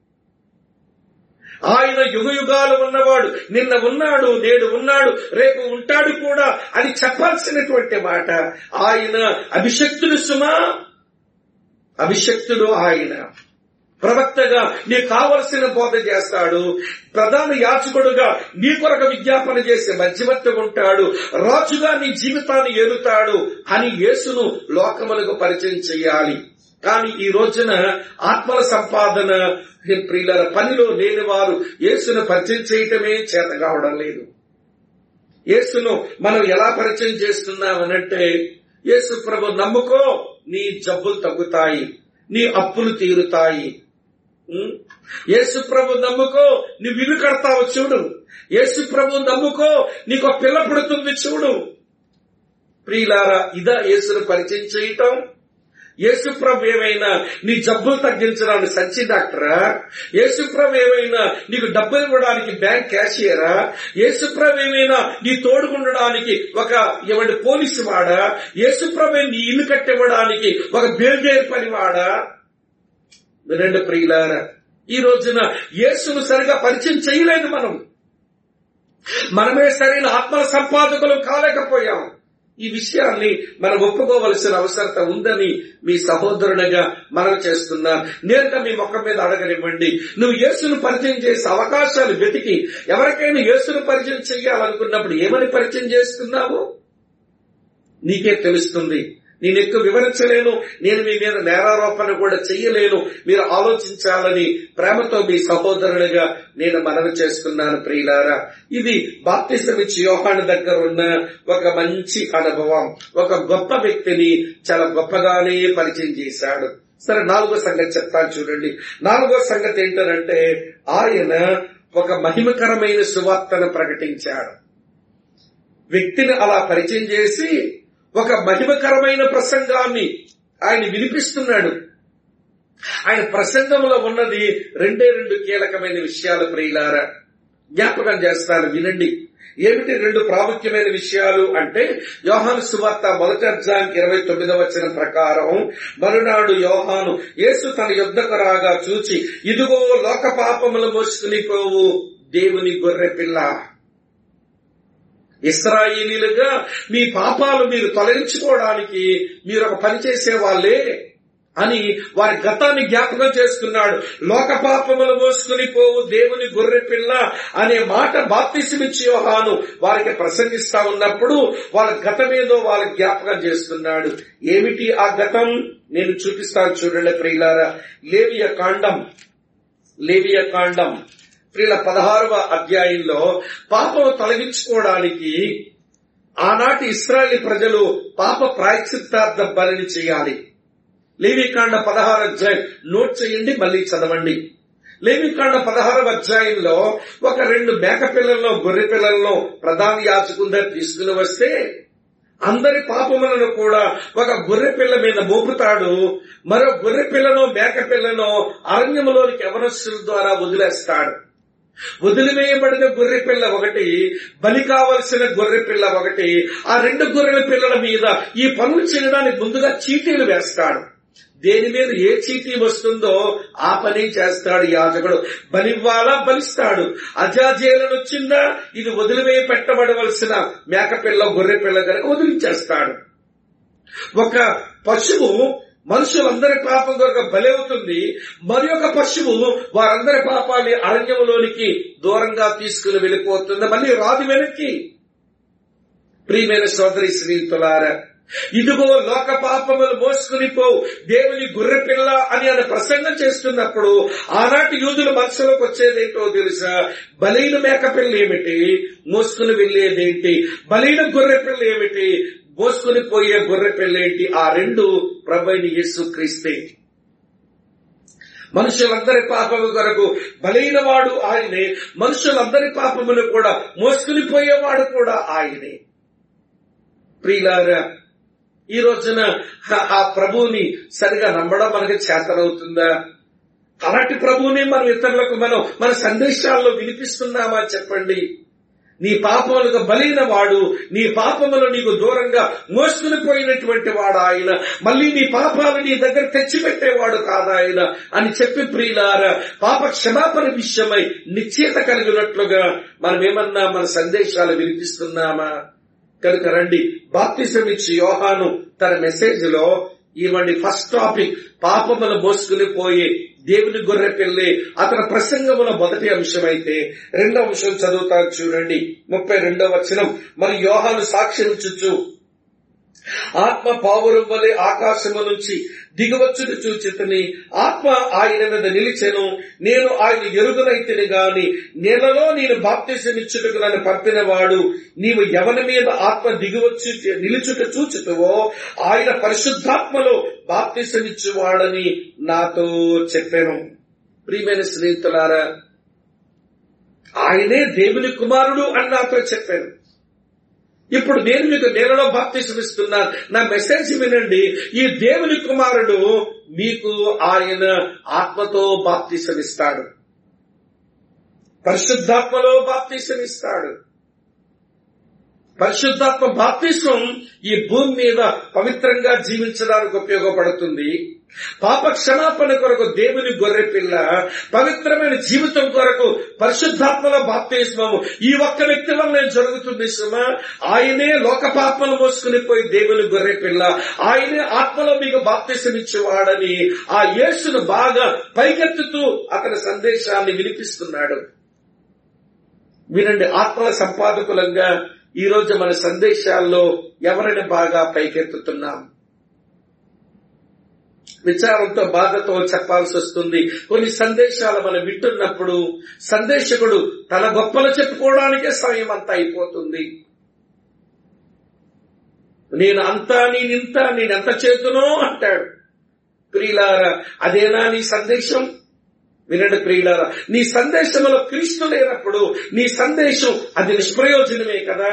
A: ఆయన యుగ యుగాలు ఉన్నవాడు నిన్న ఉన్నాడు నేడు ఉన్నాడు రేపు ఉంటాడు కూడా అని చెప్పాల్సినటువంటి మాట ఆయన అభిషక్తుడు సుమా అభిషక్తుడు ఆయన ప్రవక్తగా నీకు కావలసిన బోధ చేస్తాడు ప్రధాన యాచకుడుగా నీ కొరకు విజ్ఞాపన చేసే మధ్యవర్తి ఉంటాడు రాజుగా నీ జీవితాన్ని ఏలుతాడు అని యేసును లోకములకు పరిచయం చేయాలి కానీ ఈ రోజున ఆత్మల సంపాదన ప్రియుల పనిలో లేని వారు యేసును పరిచయం చేయటమే చేత కావడం లేదు యేసును మనం ఎలా పరిచయం చేస్తున్నామనంటే యేసు ప్రభు నమ్ముకో నీ జబ్బులు తగ్గుతాయి నీ అప్పులు తీరుతాయి ఉం? యేసు ప్రభు నమ్ముకో నువ్వు ఇల్లు కడతావు చూడు యేసు ప్రభు నమ్ముకో నీకు ఒక పిల్ల పుడుతుంది చూడు ప్రియులారా ఇదా యేసును పరిచయం చేయటం యేసు ప్రభు ఏమైనా నీ జబ్బులు తగ్గించడానికి సంచి డాక్టరా యేసు ప్రభు ఏమైనా నీకు డబ్బులు ఇవ్వడానికి బ్యాంక్ క్యాషియరా యేసు ప్రభు ఏమైనా నీ తోడుకుండడానికి ఒక ఎవడి పోలీసు వాడా యేసు ప్రభు నీ ఇల్లు కట్టివ్వడానికి ఒక బేల్దేర్ పనివాడా వినండి ప్రియులారా ఈ రోజున యేసును సరిగా పరిచయం చేయలేదు మనం మనమే సరైన ఆత్మల సంపాదకులు కాలేకపోయాం ఈ విషయాన్ని మనం ఒప్పుకోవలసిన అవసరత ఉందని మీ సహోదరునిగా మనం చేస్తున్నా నేరుగా మీ మొక్క మీద అడగనివ్వండి నువ్వు యేసును పరిచయం చేసే అవకాశాలు వెతికి ఎవరికైనా యేసును పరిచయం చేయాలనుకున్నప్పుడు ఏమని పరిచయం చేస్తున్నావు నీకే తెలుస్తుంది నేను ఎక్కువ వివరించలేను నేను మీ మీద నేరారోపణ కూడా చెయ్యలేను మీరు ఆలోచించాలని ప్రేమతో మీ సహోదరునిగా నేను మనవి చేస్తున్నాను ప్రియులారా ఇది బాప్తిసమిచ్చి యోహాను దగ్గర ఉన్న ఒక మంచి అనుభవం ఒక గొప్ప వ్యక్తిని చాలా గొప్పగానే పరిచయం చేశాడు సరే నాలుగో సంగతి చెప్తాను చూడండి నాలుగో సంగతి ఏంటనంటే ఆయన ఒక మహిమకరమైన సువార్తను ప్రకటించాడు వ్యక్తిని అలా పరిచయం చేసి ఒక మహిమకరమైన ప్రసంగాన్ని ఆయన వినిపిస్తున్నాడు ఆయన ప్రసంగంలో ఉన్నది రెండే రెండు కీలకమైన విషయాలు ప్రియులారా జ్ఞాపకం చేస్తాను వినండి ఏమిటి రెండు ప్రాముఖ్యమైన విషయాలు అంటే యోహాను సువార్త మొదటి అధ్యాయం ఇరవై తొమ్మిదవ వచ్చిన ప్రకారం మరునాడు యోహాను యేసు తన యుద్ధకు రాగా చూచి ఇదిగో లోక పాపములు మోసుకుని పోవు దేవుని గొర్రె పిల్ల ఇస్రాయిలీలుగా మీ పాపాలు మీరు తొలగించుకోవడానికి మీరు ఒక పని చేసే వాళ్ళే అని వారి గతాన్ని జ్ఞాపకం చేస్తున్నాడు లోక పాపములు మోసుకుని పోవు దేవుని గొర్రె పిల్ల అనే మాట బాప్తిసమిచ్చి యోహాను వారికి ప్రసంగిస్తా ఉన్నప్పుడు వాళ్ళ గతమేదో వాళ్ళ జ్ఞాపకం చేస్తున్నాడు ఏమిటి ఆ గతం నేను చూపిస్తాను చూడండి ప్రియులారా లేవియ కాండం లేవియ కాండం ప్రియుల పదహారవ అధ్యాయంలో పాపం తొలగించుకోవడానికి ఆనాటి ఇస్రాయలీ ప్రజలు పాప ప్రాయశ్చిత్తార్థ బలిని చేయాలి లేవికాండ పదహారు అధ్యాయం నోట్ చేయండి మళ్ళీ చదవండి లేవికాండ పదహారవ అధ్యాయంలో ఒక రెండు మేక పిల్లల్లో గొర్రె పిల్లల్లో ప్రధాన యాచకుందరు తీసుకుని వస్తే అందరి పాపములను కూడా ఒక గొర్రె పిల్ల మీద మోపుతాడు మరో గొర్రె పిల్లను మేక పిల్లను అరణ్యములోనికి ఎవరస్సుల ద్వారా వదిలేస్తాడు వదిలివేయబడిన గొర్రె పిల్ల ఒకటి బలి కావలసిన గొర్రె పిల్ల ఒకటి ఆ రెండు గొర్రెల పిల్లల మీద ఈ పనులు చేయడానికి ముందుగా చీటీలు వేస్తాడు దేని మీద ఏ చీటీ వస్తుందో ఆ పని చేస్తాడు యాజకుడు బలివ్వాలా బలిస్తాడు అజాజేలను వచ్చిందా ఇది వదిలివేయ పెట్టబడవలసిన మేకపిల్ల గొర్రె పిల్ల కనుక వదిలించేస్తాడు ఒక పశువు మనుషులందరి పాపం కొరకు బలవుతుంది మరి ఒక పశువు వారందరి పాపాన్ని అరణ్యములోనికి దూరంగా తీసుకుని వెళ్ళిపోతుంది మళ్ళీ రాదు వెనక్కి ప్రియమైన సోదరి శ్రీతులారా ఇదిగో లోక పాపములు మోసుకుని పోవు దేవుని గొర్రె పిల్ల అని ఆయన ప్రసంగం చేస్తున్నప్పుడు ఆనాటి యూదుల మనసులోకి వచ్చేదేంటో తెలుసా బలైన మేక పిల్ల ఏమిటి మోసుకుని వెళ్లేదేంటి బలైన గొర్రె పిల్ల ఏమిటి మోసుకుని పోయే గొర్రె పిల్ల ఏంటి ఆ రెండు ప్రభైని యేసు క్రీస్తే మనుషులందరి పాపము కొరకు బలైన వాడు ఆయనే మనుషులందరి పాపమును కూడా మోసుకుని పోయేవాడు కూడా ఆయనే ప్రియులారా ఈ రోజున ఆ ప్రభువుని సరిగా నమ్మడం మనకి చేతనవుతుందా అలాంటి ప్రభువుని మనం ఇతరులకు మనం మన సందేశాల్లో వినిపిస్తున్నామా చెప్పండి నీ పాపములకు బలైన వాడు నీ పాపములు నీకు దూరంగా మోసుకుని పోయినటువంటి వాడు ఆయన మళ్ళీ నీ పాపాలు నీ దగ్గర తెచ్చిపెట్టేవాడు కాదా ఆయన అని చెప్పి ప్రియులారా పాప క్షమాపణ విషయమై నిశ్చేత కలిగినట్లుగా మనం ఏమన్నా మన సందేశాలు వినిపిస్తున్నామా కనుక రండి బాప్తిజం ఇచ్చి యోహాను తన మెసేజ్ లో ఇవ్వండి ఫస్ట్ టాపిక్ పాపములు మోసుకుని పోయి దేవుని గొర్రె పిల్లి అతని ప్రసంగముల మొదటి అంశం అయితే రెండవ అంశం చదువుతాను చూడండి ముప్పై రెండవ వచనం మరి యోహాను సాక్ష్యం ఇచ్చుచు ఆత్మ పావురం వలె ఆకాశము నుంచి దిగవచ్చును చూచితని ఆత్మ ఆయన మీద నిలిచెను నేను ఆయన ఎరుగునైతిని గాని నెలలో నేను బాప్తిసమిచ్చుటకు నన్ను పంపినవాడు నీవు ఎవరి మీద ఆత్మ దిగవచ్చు నిలుచుట చూచుతువో ఆయన పరిశుద్ధాత్మలో బాప్తిసమిచ్చువాడని నాతో చెప్పాను ప్రియమైన స్నేహితులారా ఆయనే దేవుని కుమారుడు అని నాతో చెప్పాను ఇప్పుడు నేను మీకు నేలలో బాప్తిసం ఇస్తున్నాను నా మెసేజ్ వినండి ఈ దేవుని కుమారుడు మీకు ఆయన ఆత్మతో బాప్తిసం ఇస్తాడు పరిశుద్ధాత్మలో బాప్తిసం ఇస్తాడు పరిశుద్ధాత్మ బాప్తిస్వం ఈ భూమి మీద పవిత్రంగా జీవించడానికి ఉపయోగపడుతుంది పాప క్షమాపణ కొరకు దేవుని గొర్రె పిల్ల పవిత్రమైన జీవితం కొరకు పరిశుద్ధాత్మల బాప్తిస్మము ఈ ఒక్క వ్యక్తి వల్ల జరుగుతుంది సుమ ఆయనే లోక పాపలు మోసుకుని పోయి దేవుని గొర్రె పిల్ల ఆయనే ఆత్మలో మీకు బాప్తిసం ఇచ్చేవాడని ఆ యేసును బాగా పైకెత్తుతూ అతని సందేశాన్ని వినిపిస్తున్నాడు వినండి ఆత్మల సంపాదకులంగా ఈ రోజు మన సందేశాల్లో ఎవరిని బాగా పైకెత్తుతున్నాం విచారంతో బాధతో చెప్పాల్సి వస్తుంది కొన్ని సందేశాలు మనం వింటున్నప్పుడు సందేశకుడు తన గొప్పలు చెప్పుకోవడానికే సమయం అంతా అయిపోతుంది నేను అంతా నేనింత నేనెంత చేతునో అంటాడు ప్రియులారా అదేనా నీ సందేశం వినండి ప్రియులారా నీ సందేశంలో క్రీస్తు లేనప్పుడు నీ సందేశం అది నిష్ప్రయోజనమే కదా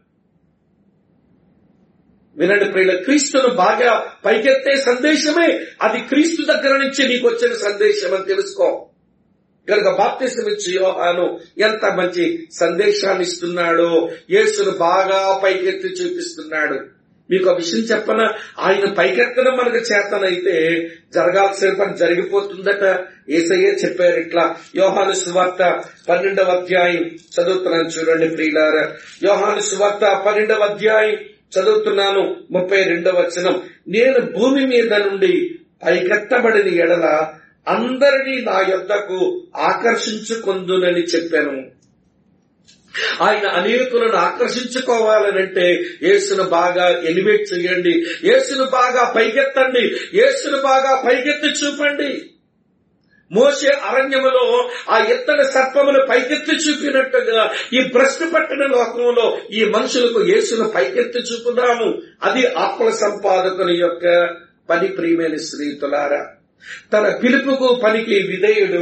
A: వినండి ప్రియుల క్రీస్తును బాగా పైకెత్తే సందేశమే అది క్రీస్తు దగ్గర నుంచి నీకు వచ్చిన సందేశం అని తెలుసుకో కనుక బాప్తిసం ఇచ్చి యోహాను ఎంత మంచి సందేశాన్ని ఇస్తున్నాడో యేసును బాగా పైకెత్తి చూపిస్తున్నాడు మీకు ఒక విషయం చెప్పన ఆయన పైకెత్తడం మనకు చేతనైతే జరగాల్సిన పని జరిగిపోతుందట ఏసయ్యే చెప్పారు ఇట్లా యోహాను సువార్త పన్నెండవ అధ్యాయం చదువుతున్నాను చూడండి ప్రియులారా యోహాను సువార్త పన్నెండవ అధ్యాయం చదువుతున్నాను ముప్పై రెండవ వచనం నేను భూమి మీద నుండి పైకెత్తబడిన ఎడల అందరినీ నా యొద్దకు ఆకర్షించుకొందునని చెప్పాను ఆయన అనేకులను ఆకర్షించుకోవాలనంటే యేసును బాగా ఎలివేట్ చేయండి యేసును బాగా పైకెత్తండి యేసును బాగా పైకెత్తి చూపండి మోసే అరణ్యములో ఆ ఎత్తడి సర్పమును పైకెత్తి చూపినట్టుగా ఈ భ్రష్టు పట్టిన లోకంలో ఈ మనుషులకు యేసును పైకెత్తి చూపుదాము అది ఆత్మ సంపాదకుని యొక్క పని ప్రియమైన స్నేహితులారా తన పిలుపుకు పనికి విధేయుడు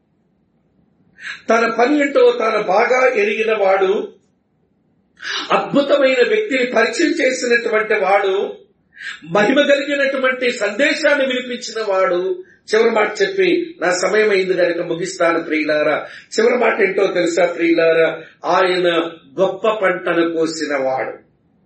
A: తన పని ఏంటో తాను బాగా ఎరిగిన వాడు అద్భుతమైన వ్యక్తిని పరిచయం చేసినటువంటి వాడు మహిమ కలిగినటువంటి సందేశాన్ని వినిపించిన వాడు చివరి మాట చెప్పి నా సమయం అయింది కనుక ముగిస్తాను ప్రియులారా చివరి మాట ఏంటో తెలుసా ప్రియులారా ఆయన గొప్ప పంటను కోసిన వాడు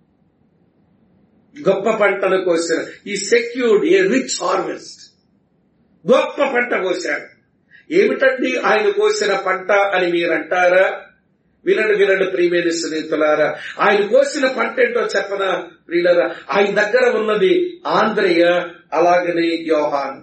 A: గొప్ప పంటను కోసిన ఈ సెక్యూర్డ్ ఏ రిచ్ హార్వెస్ట్ గొప్ప పంట కోశాడు ఏమిటండి ఆయన కోసిన పంట అని మీరంటారా వినండి వినండి ప్రియమైన స్నేహితులారా ఆయన కోసిన పంట ఏంటో చెప్పనా ప్రియులరా ఆయన దగ్గర ఉన్నది ఆంధ్రయ అలాగనే యోహాన్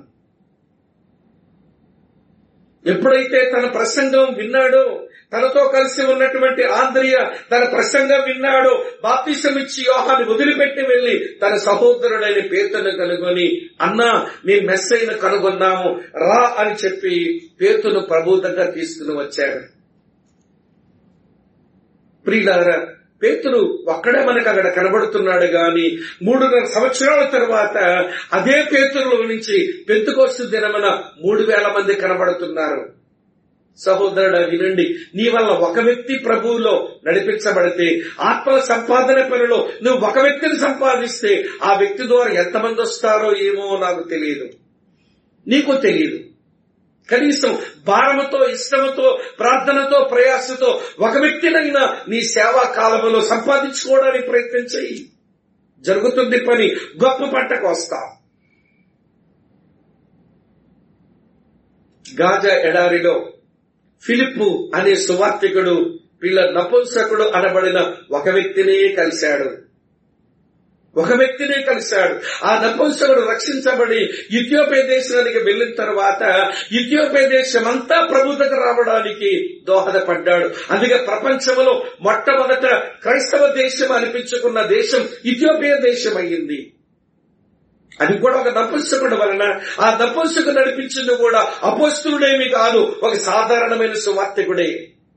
A: ఎప్పుడైతే తన ప్రసంగం విన్నాడో తనతో కలిసి ఉన్నటువంటి ఆంధ్రియ తన ప్రసంగం విన్నాడో బాప్తిసం ఇచ్చి యోహాన్ని వదిలిపెట్టి వెళ్లి తన సహోదరుడైన పేతును కనుగొని అన్నా నీ మెస్సైను కనుగొన్నాము రా అని చెప్పి పేతును ప్రభు దగ్గర తీసుకుని వచ్చాడు ప్రియులారా పేతురు ఒక్కడే మనకు అక్కడ కనబడుతున్నాడు గాని మూడున్నర సంవత్సరాల తర్వాత అదే పేతురులో నుంచి పెంతుకోస్తు దినమన మూడు వేల మంది కనబడుతున్నారు సహోదరుడ వినండి నీ వల్ల ఒక వ్యక్తి ప్రభువులో నడిపించబడితే ఆత్మల సంపాదన పనిలో నువ్వు ఒక వ్యక్తిని సంపాదిస్తే ఆ వ్యక్తి ద్వారా ఎంతమంది వస్తారో ఏమో నాకు తెలియదు నీకు తెలియదు కనీసం భారముతో ఇష్టముతో ప్రార్థనతో ప్రయాసతో ఒక వ్యక్తినైనా నీ సేవా కాలంలో సంపాదించుకోవడానికి ప్రయత్నం చెయ్యి జరుగుతుంది పని గొప్ప పంటకు వస్తాం గాజా ఎడారిలో ఫిలిప్పు అనే సువార్థికుడు వీళ్ళ నపుంసకుడు అనబడిన ఒక వ్యక్తినే కలిశాడు ఒక వ్యక్తినే కలిశాడు ఆ నపుంసకుడు రక్షించబడి ఇథియోపియా దేశానికి వెళ్లిన తర్వాత ఇథియోపియా దేశం అంతా ప్రభు దగ్గర రావడానికి దోహదపడ్డాడు అందుకే ప్రపంచంలో మొట్టమొదట క్రైస్తవ దేశం అనిపించుకున్న దేశం ఇథియోపియా దేశం అయ్యింది అది కూడా ఒక నపుంసకుడు వలన ఆ నపుంసకుడు నడిపించింది కూడా అపోస్తుడేమి కాదు ఒక సాధారణమైన సువార్తికుడే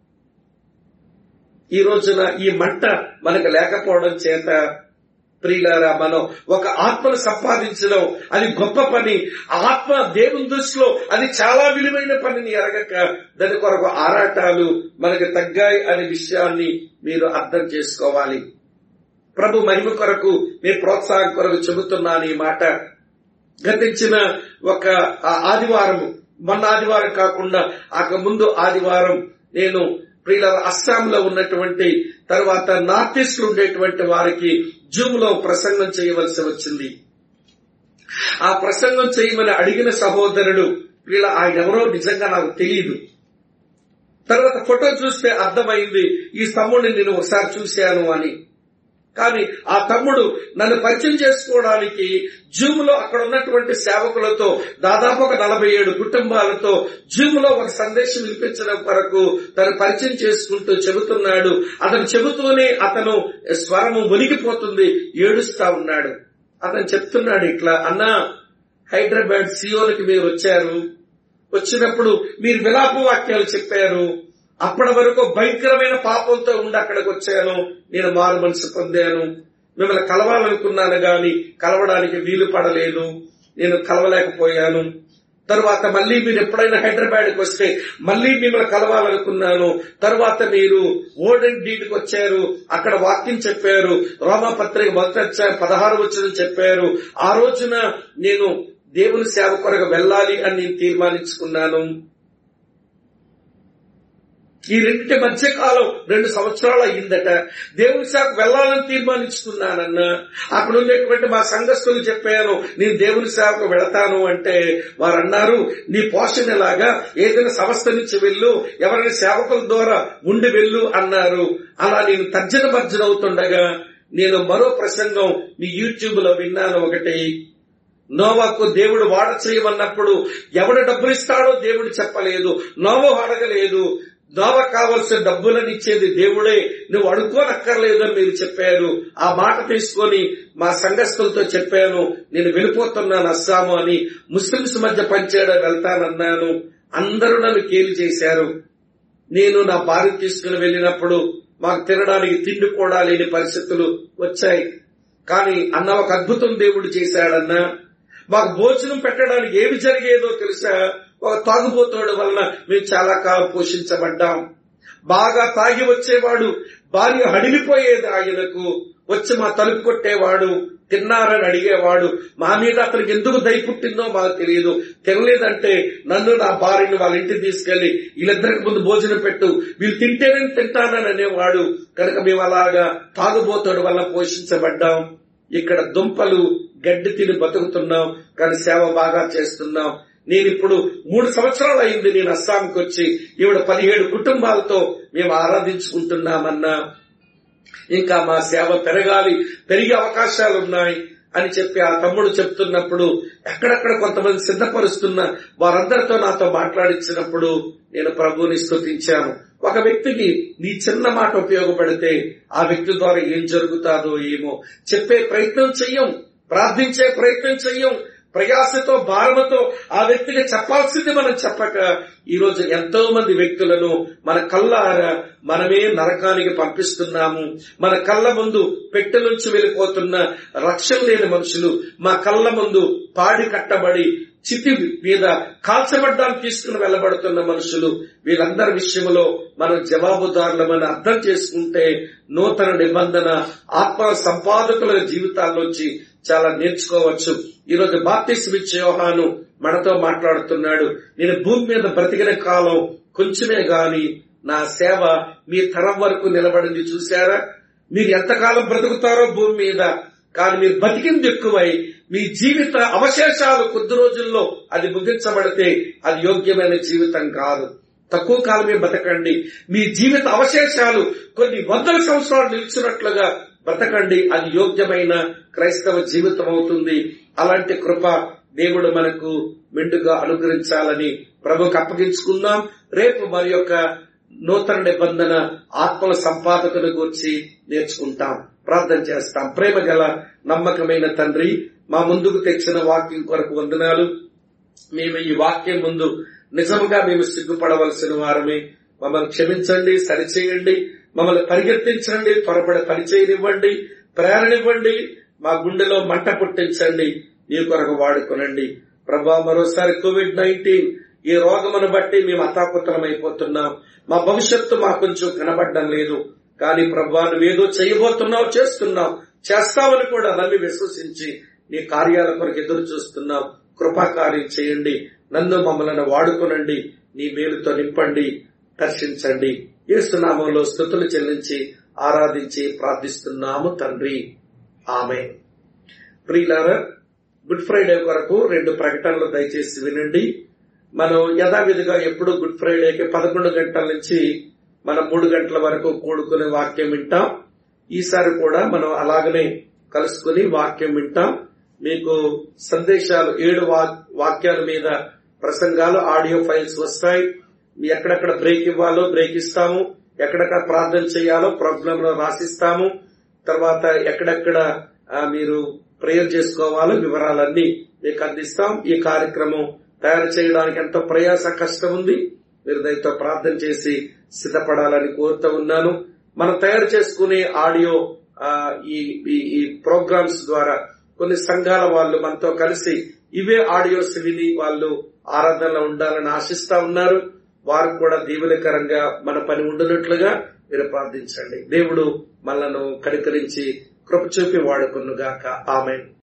A: ఈ రోజున ఈ మంట మనకు లేకపోవడం చేత ప్రియులారా మనం ఒక ఆత్మను సంపాదించడం అది గొప్ప పని ఆత్మ దేవుని దృష్టిలో అది చాలా విలువైన పనిని ఎరగక దాని కొరకు ఆరాటాలు మనకు తగ్గాయి అనే విషయాన్ని మీరు అర్థం చేసుకోవాలి ప్రభు మహిమ కొరకు మీ ప్రోత్సాహం కొరకు చెబుతున్నాను ఈ మాట గతించిన ఒక ఆదివారం మొన్న ఆదివారం కాకుండా ఆక ముందు ఆదివారం నేను ప్రియుల అస్సాంలో ఉన్నటువంటి తర్వాత నార్త్ ఈస్ట్ లో ఉండేటువంటి వారికి జూమ్ లో ప్రసంగం చేయవలసి వచ్చింది ఆ ప్రసంగం చేయమని అడిగిన సహోదరుడు వీళ్ళ ఆయన ఎవరో నిజంగా నాకు తెలియదు తర్వాత ఫోటో చూస్తే అర్థమైంది ఈ తమ్ముడిని నేను ఒకసారి చూశాను అని కానీ ఆ తమ్ముడు నన్ను పరిచయం చేసుకోవడానికి జూమ్ లో అక్కడ ఉన్నటువంటి సేవకులతో దాదాపు ఒక నలభై ఏడు కుటుంబాలతో జూమ్ లో ఒక సందేశం వినిపించడం కొరకు తను పరిచయం చేసుకుంటూ చెబుతున్నాడు అతను చెబుతూనే అతను స్వరము మునిగిపోతుంది ఏడుస్తా ఉన్నాడు అతను చెప్తున్నాడు ఇట్లా అన్నా హైదరాబాద్ సియోలకి మీరు వచ్చారు వచ్చినప్పుడు మీరు విలాప వాక్యాలు చెప్పారు అప్పటి వరకు భయంకరమైన పాపంతో ఉండి అక్కడికి వచ్చాను నేను మారు మనసు పొందాను మిమ్మల్ని కలవాలనుకున్నాను గాని కలవడానికి వీలు పడలేదు నేను కలవలేకపోయాను తరువాత మళ్ళీ మీరు ఎప్పుడైనా హైదరాబాద్కి వస్తే మళ్ళీ మిమ్మల్ని కలవాలనుకున్నాను తరువాత మీరు ఓల్డెన్ డీడ్కి వచ్చారు అక్కడ వాక్యం చెప్పారు రోమాపత్రిక మొదట పదహారు వచ్చిన చెప్పారు ఆ రోజున నేను దేవుని సేవ కొరకు వెళ్ళాలి అని నేను తీర్మానించుకున్నాను ఈ రెండింటి మధ్య కాలం రెండు సంవత్సరాలు అయ్యిందట దేవుని సేవకు వెళ్లాలని తీర్మానించుకున్నానన్న అక్కడ ఉండేటువంటి మా సంఘస్థులు చెప్పాను నేను దేవుని సేవకు వెళతాను అంటే వారు అన్నారు నీ పోషణ ఎలాగా ఏదైనా సంస్థ నుంచి వెళ్ళు ఎవరైనా సేవకుల ద్వారా ఉండి వెళ్ళు అన్నారు అలా నేను తర్జన భర్జన అవుతుండగా నేను మరో ప్రసంగం మీ యూట్యూబ్ లో విన్నాను ఒకటి నోవాకు దేవుడు వాడ చేయమన్నప్పుడు ఎవడు డబ్బులు ఇస్తాడో దేవుడు చెప్పలేదు నోవ అడగలేదు నోవ కావలసిన డబ్బులను ఇచ్చేది దేవుడే నువ్వు అడుక్కోనక్కర్లేదు అని మీరు చెప్పారు ఆ మాట తీసుకొని మా సంఘస్థులతో చెప్పాను నేను వెళ్ళిపోతున్నాను అస్సాము అని ముస్లింస్ మధ్య పనిచేయడం వెళ్తానన్నాను అందరూ నన్ను కేలి చేశారు నేను నా భార్య తీసుకుని వెళ్ళినప్పుడు మాకు తినడానికి తిండి కూడా లేని పరిస్థితులు వచ్చాయి కానీ అన్న ఒక అద్భుతం దేవుడు చేశాడన్నా మాకు భోజనం పెట్టడానికి ఏమి జరిగేదో తెలుసా ఒక తాగుబోతోడు వలన మేము చాలా కాలం పోషించబడ్డాం బాగా తాగి వచ్చేవాడు భార్య హడిలిపోయేది ఆయనకు వచ్చి మా తలుపు కొట్టేవాడు తిన్నారని అడిగేవాడు మా మీద అతనికి ఎందుకు దయ పుట్టిందో మాకు తెలియదు తినలేదంటే నన్ను నా భార్యను వాళ్ళ ఇంటికి తీసుకెళ్లి వీళ్ళిద్దరికి ముందు భోజనం పెట్టు వీళ్ళు తింటేనే తింటానని అనేవాడు కనుక మేము అలాగా తాగుబోతోడు వల్ల పోషించబడ్డాం ఇక్కడ దుంపలు గడ్డి తిని బతుకుతున్నాం కానీ సేవ బాగా చేస్తున్నాం నేను ఇప్పుడు మూడు సంవత్సరాలు అయింది నేను అస్సాంకి వచ్చి ఈవిడ పదిహేడు కుటుంబాలతో మేము ఆరాధించుకుంటున్నామన్నా ఇంకా మా సేవ పెరగాలి పెరిగే అవకాశాలు ఉన్నాయి అని చెప్పి ఆ తమ్ముడు చెప్తున్నప్పుడు ఎక్కడెక్కడ కొంతమంది సిద్ధపరుస్తున్న వారందరితో నాతో మాట్లాడించినప్పుడు నేను ప్రభువుని స్తుతించాను ఒక వ్యక్తికి నీ చిన్న మాట ఉపయోగపడితే ఆ వ్యక్తి ద్వారా ఏం జరుగుతాదో ఏమో చెప్పే ప్రయత్నం చెయ్యం ప్రార్థించే ప్రయత్నం చెయ్యం ప్రయాసతో భారమతో ఆ వ్యక్తికి చెప్పాల్సింది మనం చెప్పక ఈ రోజు ఎంతో మంది వ్యక్తులను మన కళ్ళారా మనమే నరకానికి పంపిస్తున్నాము మన కళ్ళ ముందు పెట్టె నుంచి వెళ్ళిపోతున్న రక్షణ లేని మనుషులు మా కళ్ళ ముందు పాడి కట్టబడి చితి మీద కాల్చబడ్డానికి తీసుకుని వెళ్ళబడుతున్న మనుషులు వీళ్ళందరి విషయంలో మనం జవాబుదారులమని అర్థం చేసుకుంటే నూతన నిబంధన ఆత్మ సంపాదకుల జీవితాల్లోంచి చాలా నేర్చుకోవచ్చు ఈరోజు బాప్తిస్ యోహాను మనతో మాట్లాడుతున్నాడు నేను భూమి మీద బ్రతికిన కాలం కొంచెమే గాని నా సేవ మీ తరం వరకు నిలబడింది చూశారా మీరు ఎంతకాలం బ్రతుకుతారో భూమి మీద కానీ మీరు బతికింది ఎక్కువై మీ జీవిత అవశేషాలు కొద్ది రోజుల్లో అది ముగించబడితే అది యోగ్యమైన జీవితం కాదు తక్కువ కాలమే బతకండి మీ జీవిత అవశేషాలు కొన్ని వందల సంవత్సరాలు నిలిచినట్లుగా బ్రతకండి అది యోగ్యమైన క్రైస్తవ జీవితం అవుతుంది అలాంటి కృప దేవుడు మనకు మెండుగా అనుగ్రహించాలని ప్రభుకు అప్పగించుకుందాం రేపు మరి యొక్క నూతన నిబంధన ఆత్మల సంపాదకుల గురించి నేర్చుకుంటాం ప్రార్థన చేస్తాం ప్రేమ గల నమ్మకమైన తండ్రి మా ముందుకు తెచ్చిన వాక్యం కొరకు వందనాలు మేము ఈ వాక్యం ముందు నిజంగా మేము సిగ్గుపడవలసిన వారమే మమ్మల్ని క్షమించండి సరిచేయండి మమ్మల్ని పరిగెత్తించండి త్వరపడి పరిచయనివ్వండి ప్రేరణివ్వండి మా గుండెలో మంట పుట్టించండి నీ కొరకు వాడుకొనండి ప్రభా మరోసారి కోవిడ్ నైన్టీన్ ఈ రోగమును బట్టి మేము అతాకుతలమైపోతున్నాం మా భవిష్యత్తు మా కొంచెం కనబడడం లేదు కానీ ప్రభా నువ్వేదో చేయబోతున్నావు చేస్తున్నావు చేస్తావని కూడా నమ్మి విశ్వసించి నీ కార్యాల కొరకు ఎదురు చూస్తున్నాం కృపాకార్యం చేయండి నన్ను మమ్మల్ని వాడుకొనండి నీ మేలుతో నింపండి దర్శించండి ఏసునామంలో స్థుతులు చెల్లించి ఆరాధించి ప్రార్థిస్తున్నాము తండ్రి ఆమె ప్రియులారా గుడ్ ఫ్రైడే కొరకు రెండు ప్రకటనలు దయచేసి వినండి మనం యథావిధిగా ఎప్పుడు గుడ్ ఫ్రైడేకి పదకొండు గంటల నుంచి మనం మూడు గంటల వరకు కూడుకునే వాక్యం వింటాం ఈసారి కూడా మనం అలాగనే కలుసుకుని వాక్యం వింటాం మీకు సందేశాలు ఏడు వాక్యాల మీద ప్రసంగాలు ఆడియో ఫైల్స్ వస్తాయి ఎక్కడెక్కడ బ్రేక్ ఇవ్వాలో బ్రేక్ ఇస్తాము ఎక్కడెక్కడ ప్రార్థన చేయాలో ప్రోగ్రామ్ లో రాసిస్తాము తర్వాత ఎక్కడెక్కడ మీరు ప్రేయర్ చేసుకోవాలో వివరాలన్నీ మీకు అందిస్తాం ఈ కార్యక్రమం తయారు చేయడానికి ఎంతో ప్రయాస కష్టం ఉంది మీరు దానితో ప్రార్థన చేసి సిద్ధపడాలని కోరుతూ ఉన్నాను మనం తయారు చేసుకునే ఆడియో ఈ ఈ ప్రోగ్రామ్స్ ద్వారా కొన్ని సంఘాల వాళ్ళు మనతో కలిసి ఇవే ఆడియోస్ విని వాళ్ళు ఆరాధనలో ఉండాలని ఆశిస్తా ఉన్నారు వారు కూడా దీవెనకరంగా మన పని ఉండునట్లుగా మీరు ప్రార్థించండి దేవుడు మనలను కనికరించి కృప చూపి వాడుకున్నుగాక ఆమె